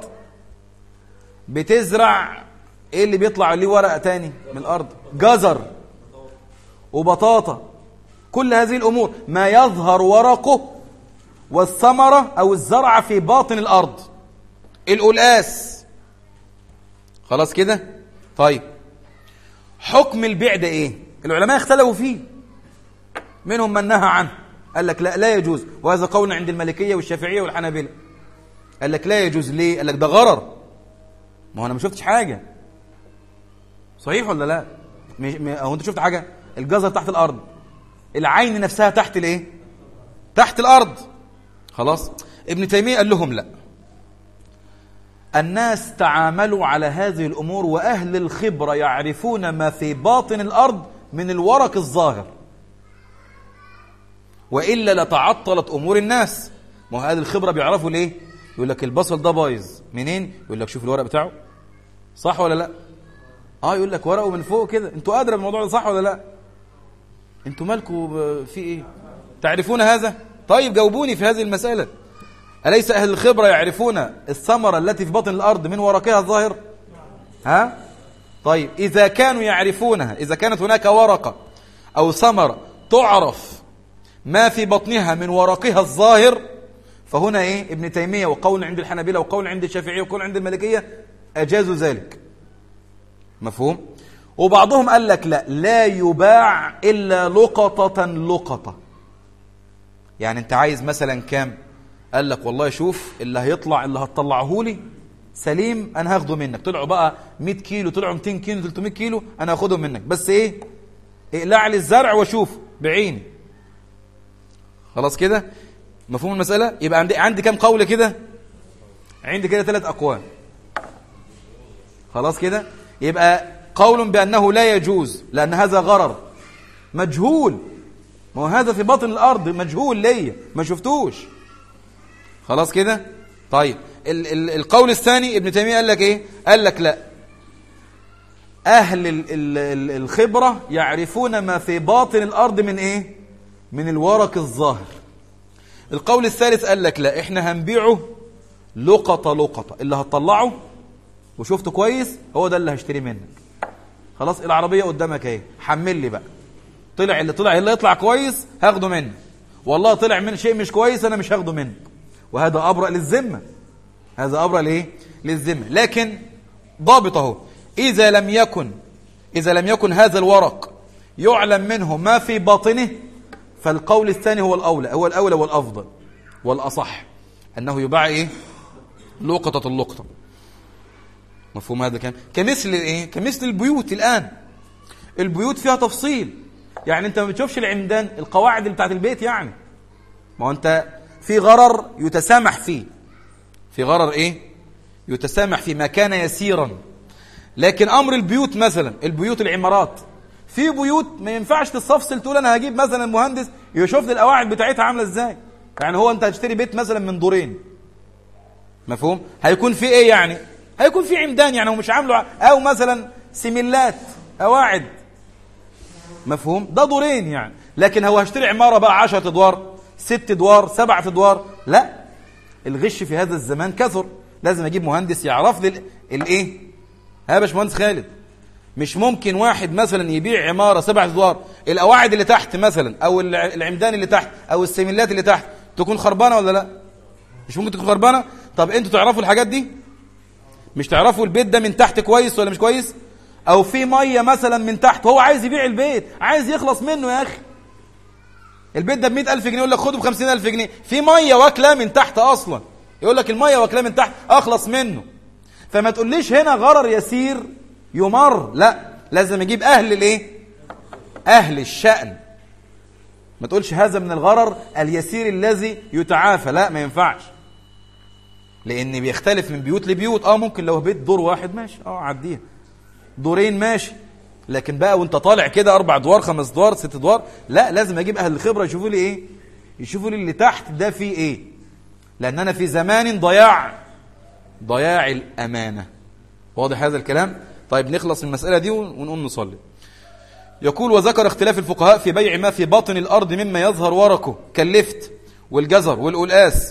بتزرع ايه اللي بيطلع ليه ورقه تاني من الارض جزر وبطاطا كل هذه الامور ما يظهر ورقه والثمره او الزرع في باطن الارض القلقاس خلاص كده طيب حكم البيع ده ايه العلماء اختلفوا فيه منهم من نهى عنه قال لك لا لا يجوز وهذا قول عند المالكيه والشافعيه والحنابلة قال لك لا يجوز ليه قال لك ده غرر ما هو انا ما شفتش حاجه صحيح ولا لا مش هو انت شفت حاجه الجزر تحت الارض العين نفسها تحت الايه تحت الارض خلاص ابن تيميه قال لهم لا الناس تعاملوا على هذه الامور واهل الخبره يعرفون ما في باطن الارض من الورق الظاهر والا لتعطلت امور الناس ما هو اهل الخبره بيعرفوا ليه يقول لك البصل ده بايظ منين يقول لك شوف الورق بتاعه صح ولا لا اه يقول لك ورقه من فوق كده انتوا ادرى بالموضوع ده صح ولا لا انتوا مالكم في ايه تعرفون هذا طيب جاوبوني في هذه المساله اليس اهل الخبره يعرفون الثمره التي في بطن الارض من ورقها الظاهر ها طيب اذا كانوا يعرفونها اذا كانت هناك ورقه او ثمره تعرف ما في بطنها من ورقها الظاهر فهنا ايه ابن تيمية وقول عند الحنابلة وقول عند الشافعية وقول عند المالكية أجازوا ذلك مفهوم وبعضهم قال لك لا لا يباع إلا لقطة لقطة يعني انت عايز مثلا كام قال لك والله شوف اللي هيطلع اللي هتطلعه لي سليم انا هاخده منك طلعوا بقى 100 كيلو طلعوا 200 كيلو 300 كيلو انا هاخدهم منك بس ايه اقلع لي الزرع واشوف بعيني خلاص كده مفهوم المسألة يبقى عندي عندي كام قول كده عندي كده ثلاث أقوال خلاص كده يبقى قول بأنه لا يجوز لأن هذا غرر مجهول ما هو هذا في باطن الأرض مجهول ليا ما شفتوش خلاص كده طيب ال ال القول الثاني ابن تيمية قال لك ايه قال لك لا أهل ال ال الخبرة يعرفون ما في باطن الأرض من ايه من الورق الظاهر القول الثالث قال لك لا احنا هنبيعه لقطة لقطة اللي هتطلعه وشفته كويس هو ده اللي هشتري منك خلاص العربية قدامك اهي حمل لي بقى طلع اللي طلع اللي يطلع كويس هاخده منك والله طلع من شيء مش كويس انا مش هاخده منك وهذا ابرأ للذمة هذا ابرأ لايه للذمة لكن ضابط اهو اذا لم يكن اذا لم يكن هذا الورق يعلم منه ما في باطنه فالقول الثاني هو الأولى هو الأولى والأفضل والأصح أنه يباع إيه لقطة اللقطة مفهوم هذا كان كمثل إيه كمثل البيوت الآن البيوت فيها تفصيل يعني أنت ما بتشوفش العمدان القواعد اللي بتاعت البيت يعني ما هو أنت في غرر يتسامح فيه في غرر إيه يتسامح فيه ما كان يسيرا لكن أمر البيوت مثلا البيوت العمارات في بيوت ما ينفعش تستفصل تقول انا هجيب مثلا مهندس يشوف لي القواعد بتاعتها عامله ازاي يعني هو انت هتشتري بيت مثلا من دورين مفهوم هيكون في ايه يعني هيكون في عمدان يعني هو مش عامله او مثلا سميلات قواعد مفهوم ده دورين يعني لكن هو هشتري عماره بقى 10 ادوار ست ادوار سبعة ادوار لا الغش في هذا الزمان كثر لازم اجيب مهندس يعرف لي الايه ها يا باشمهندس خالد مش ممكن واحد مثلا يبيع عماره سبع ادوار القواعد اللي تحت مثلا او العمدان اللي تحت او السميلات اللي تحت تكون خربانه ولا لا مش ممكن تكون خربانه طب انتوا تعرفوا الحاجات دي مش تعرفوا البيت ده من تحت كويس ولا مش كويس او في ميه مثلا من تحت هو عايز يبيع البيت عايز يخلص منه يا اخي البيت ده ب 100000 جنيه يقول لك خده ب 50000 جنيه في ميه واكله من تحت اصلا يقول لك الميه واكله من تحت اخلص منه فما تقوليش هنا غرر يسير يمر لا لازم يجيب أهل الإيه أهل الشأن ما تقولش هذا من الغرر اليسير الذي يتعافى لا ما ينفعش لأن بيختلف من بيوت لبيوت اه ممكن لو بيت دور واحد ماشي اه عديها دورين ماشي لكن بقى وانت طالع كده اربع ادوار خمس ادوار ست ادوار لا لازم اجيب اهل الخبره يشوفوا لي ايه يشوفوا لي اللي تحت ده فيه ايه لاننا في زمان ضياع ضياع الامانه واضح هذا الكلام طيب نخلص من المسألة دي ونقوم نصلي يقول وذكر اختلاف الفقهاء في بيع ما في باطن الأرض مما يظهر ورقه كاللفت والجزر والقلقاس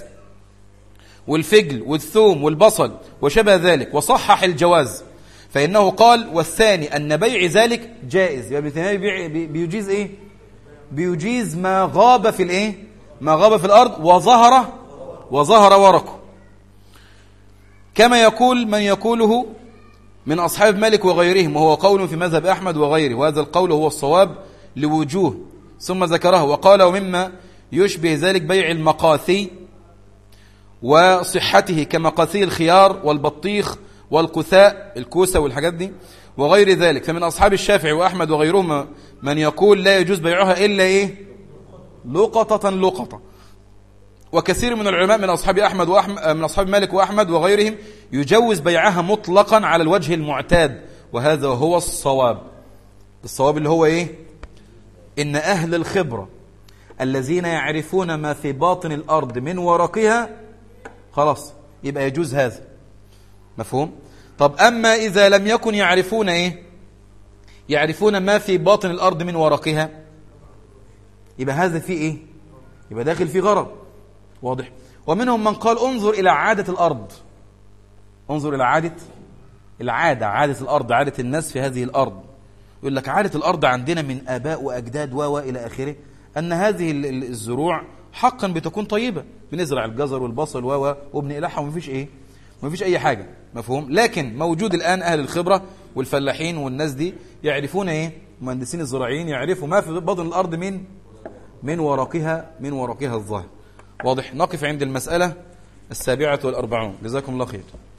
والفجل والثوم والبصل وشبه ذلك وصحح الجواز فإنه قال والثاني أن بيع ذلك جائز يعني بيع بيجيز إيه بيجيز ما غاب في الإيه ما غاب في الأرض وظهر وظهر ورقه كما يقول من يقوله من أصحاب مالك وغيرهم وهو قول في مذهب أحمد وغيره وهذا القول هو الصواب لوجوه ثم ذكره وقال ومما يشبه ذلك بيع المقاثي وصحته كمقاثي الخيار والبطيخ والقثاء الكوسة والحاجات دي وغير ذلك فمن أصحاب الشافعي وأحمد وغيرهم من يقول لا يجوز بيعها إلا إيه لقطة لقطة وكثير من العلماء من أصحاب أحمد وأحمد من أصحاب مالك وأحمد وغيرهم يجوز بيعها مطلقا على الوجه المعتاد وهذا هو الصواب الصواب اللي هو إيه إن أهل الخبرة الذين يعرفون ما في باطن الأرض من ورقها خلاص يبقى يجوز هذا مفهوم طب أما إذا لم يكن يعرفون إيه يعرفون ما في باطن الأرض من ورقها يبقى هذا فيه إيه يبقى داخل فيه غرض واضح ومنهم من قال انظر إلى عادة الأرض انظر إلى عادة العادة عادة الأرض عادة الناس في هذه الأرض يقول لك عادة الأرض عندنا من آباء وأجداد و إلى آخره أن هذه الزروع حقا بتكون طيبة بنزرع الجزر والبصل و وبنقلعها ومفيش إيه مفيش أي حاجة مفهوم لكن موجود الآن أهل الخبرة والفلاحين والناس دي يعرفون إيه مهندسين الزراعيين يعرفوا ما في بطن الأرض من من ورقها من ورقها الظاهر واضح نقف عند المسألة السابعة والأربعون جزاكم الله خير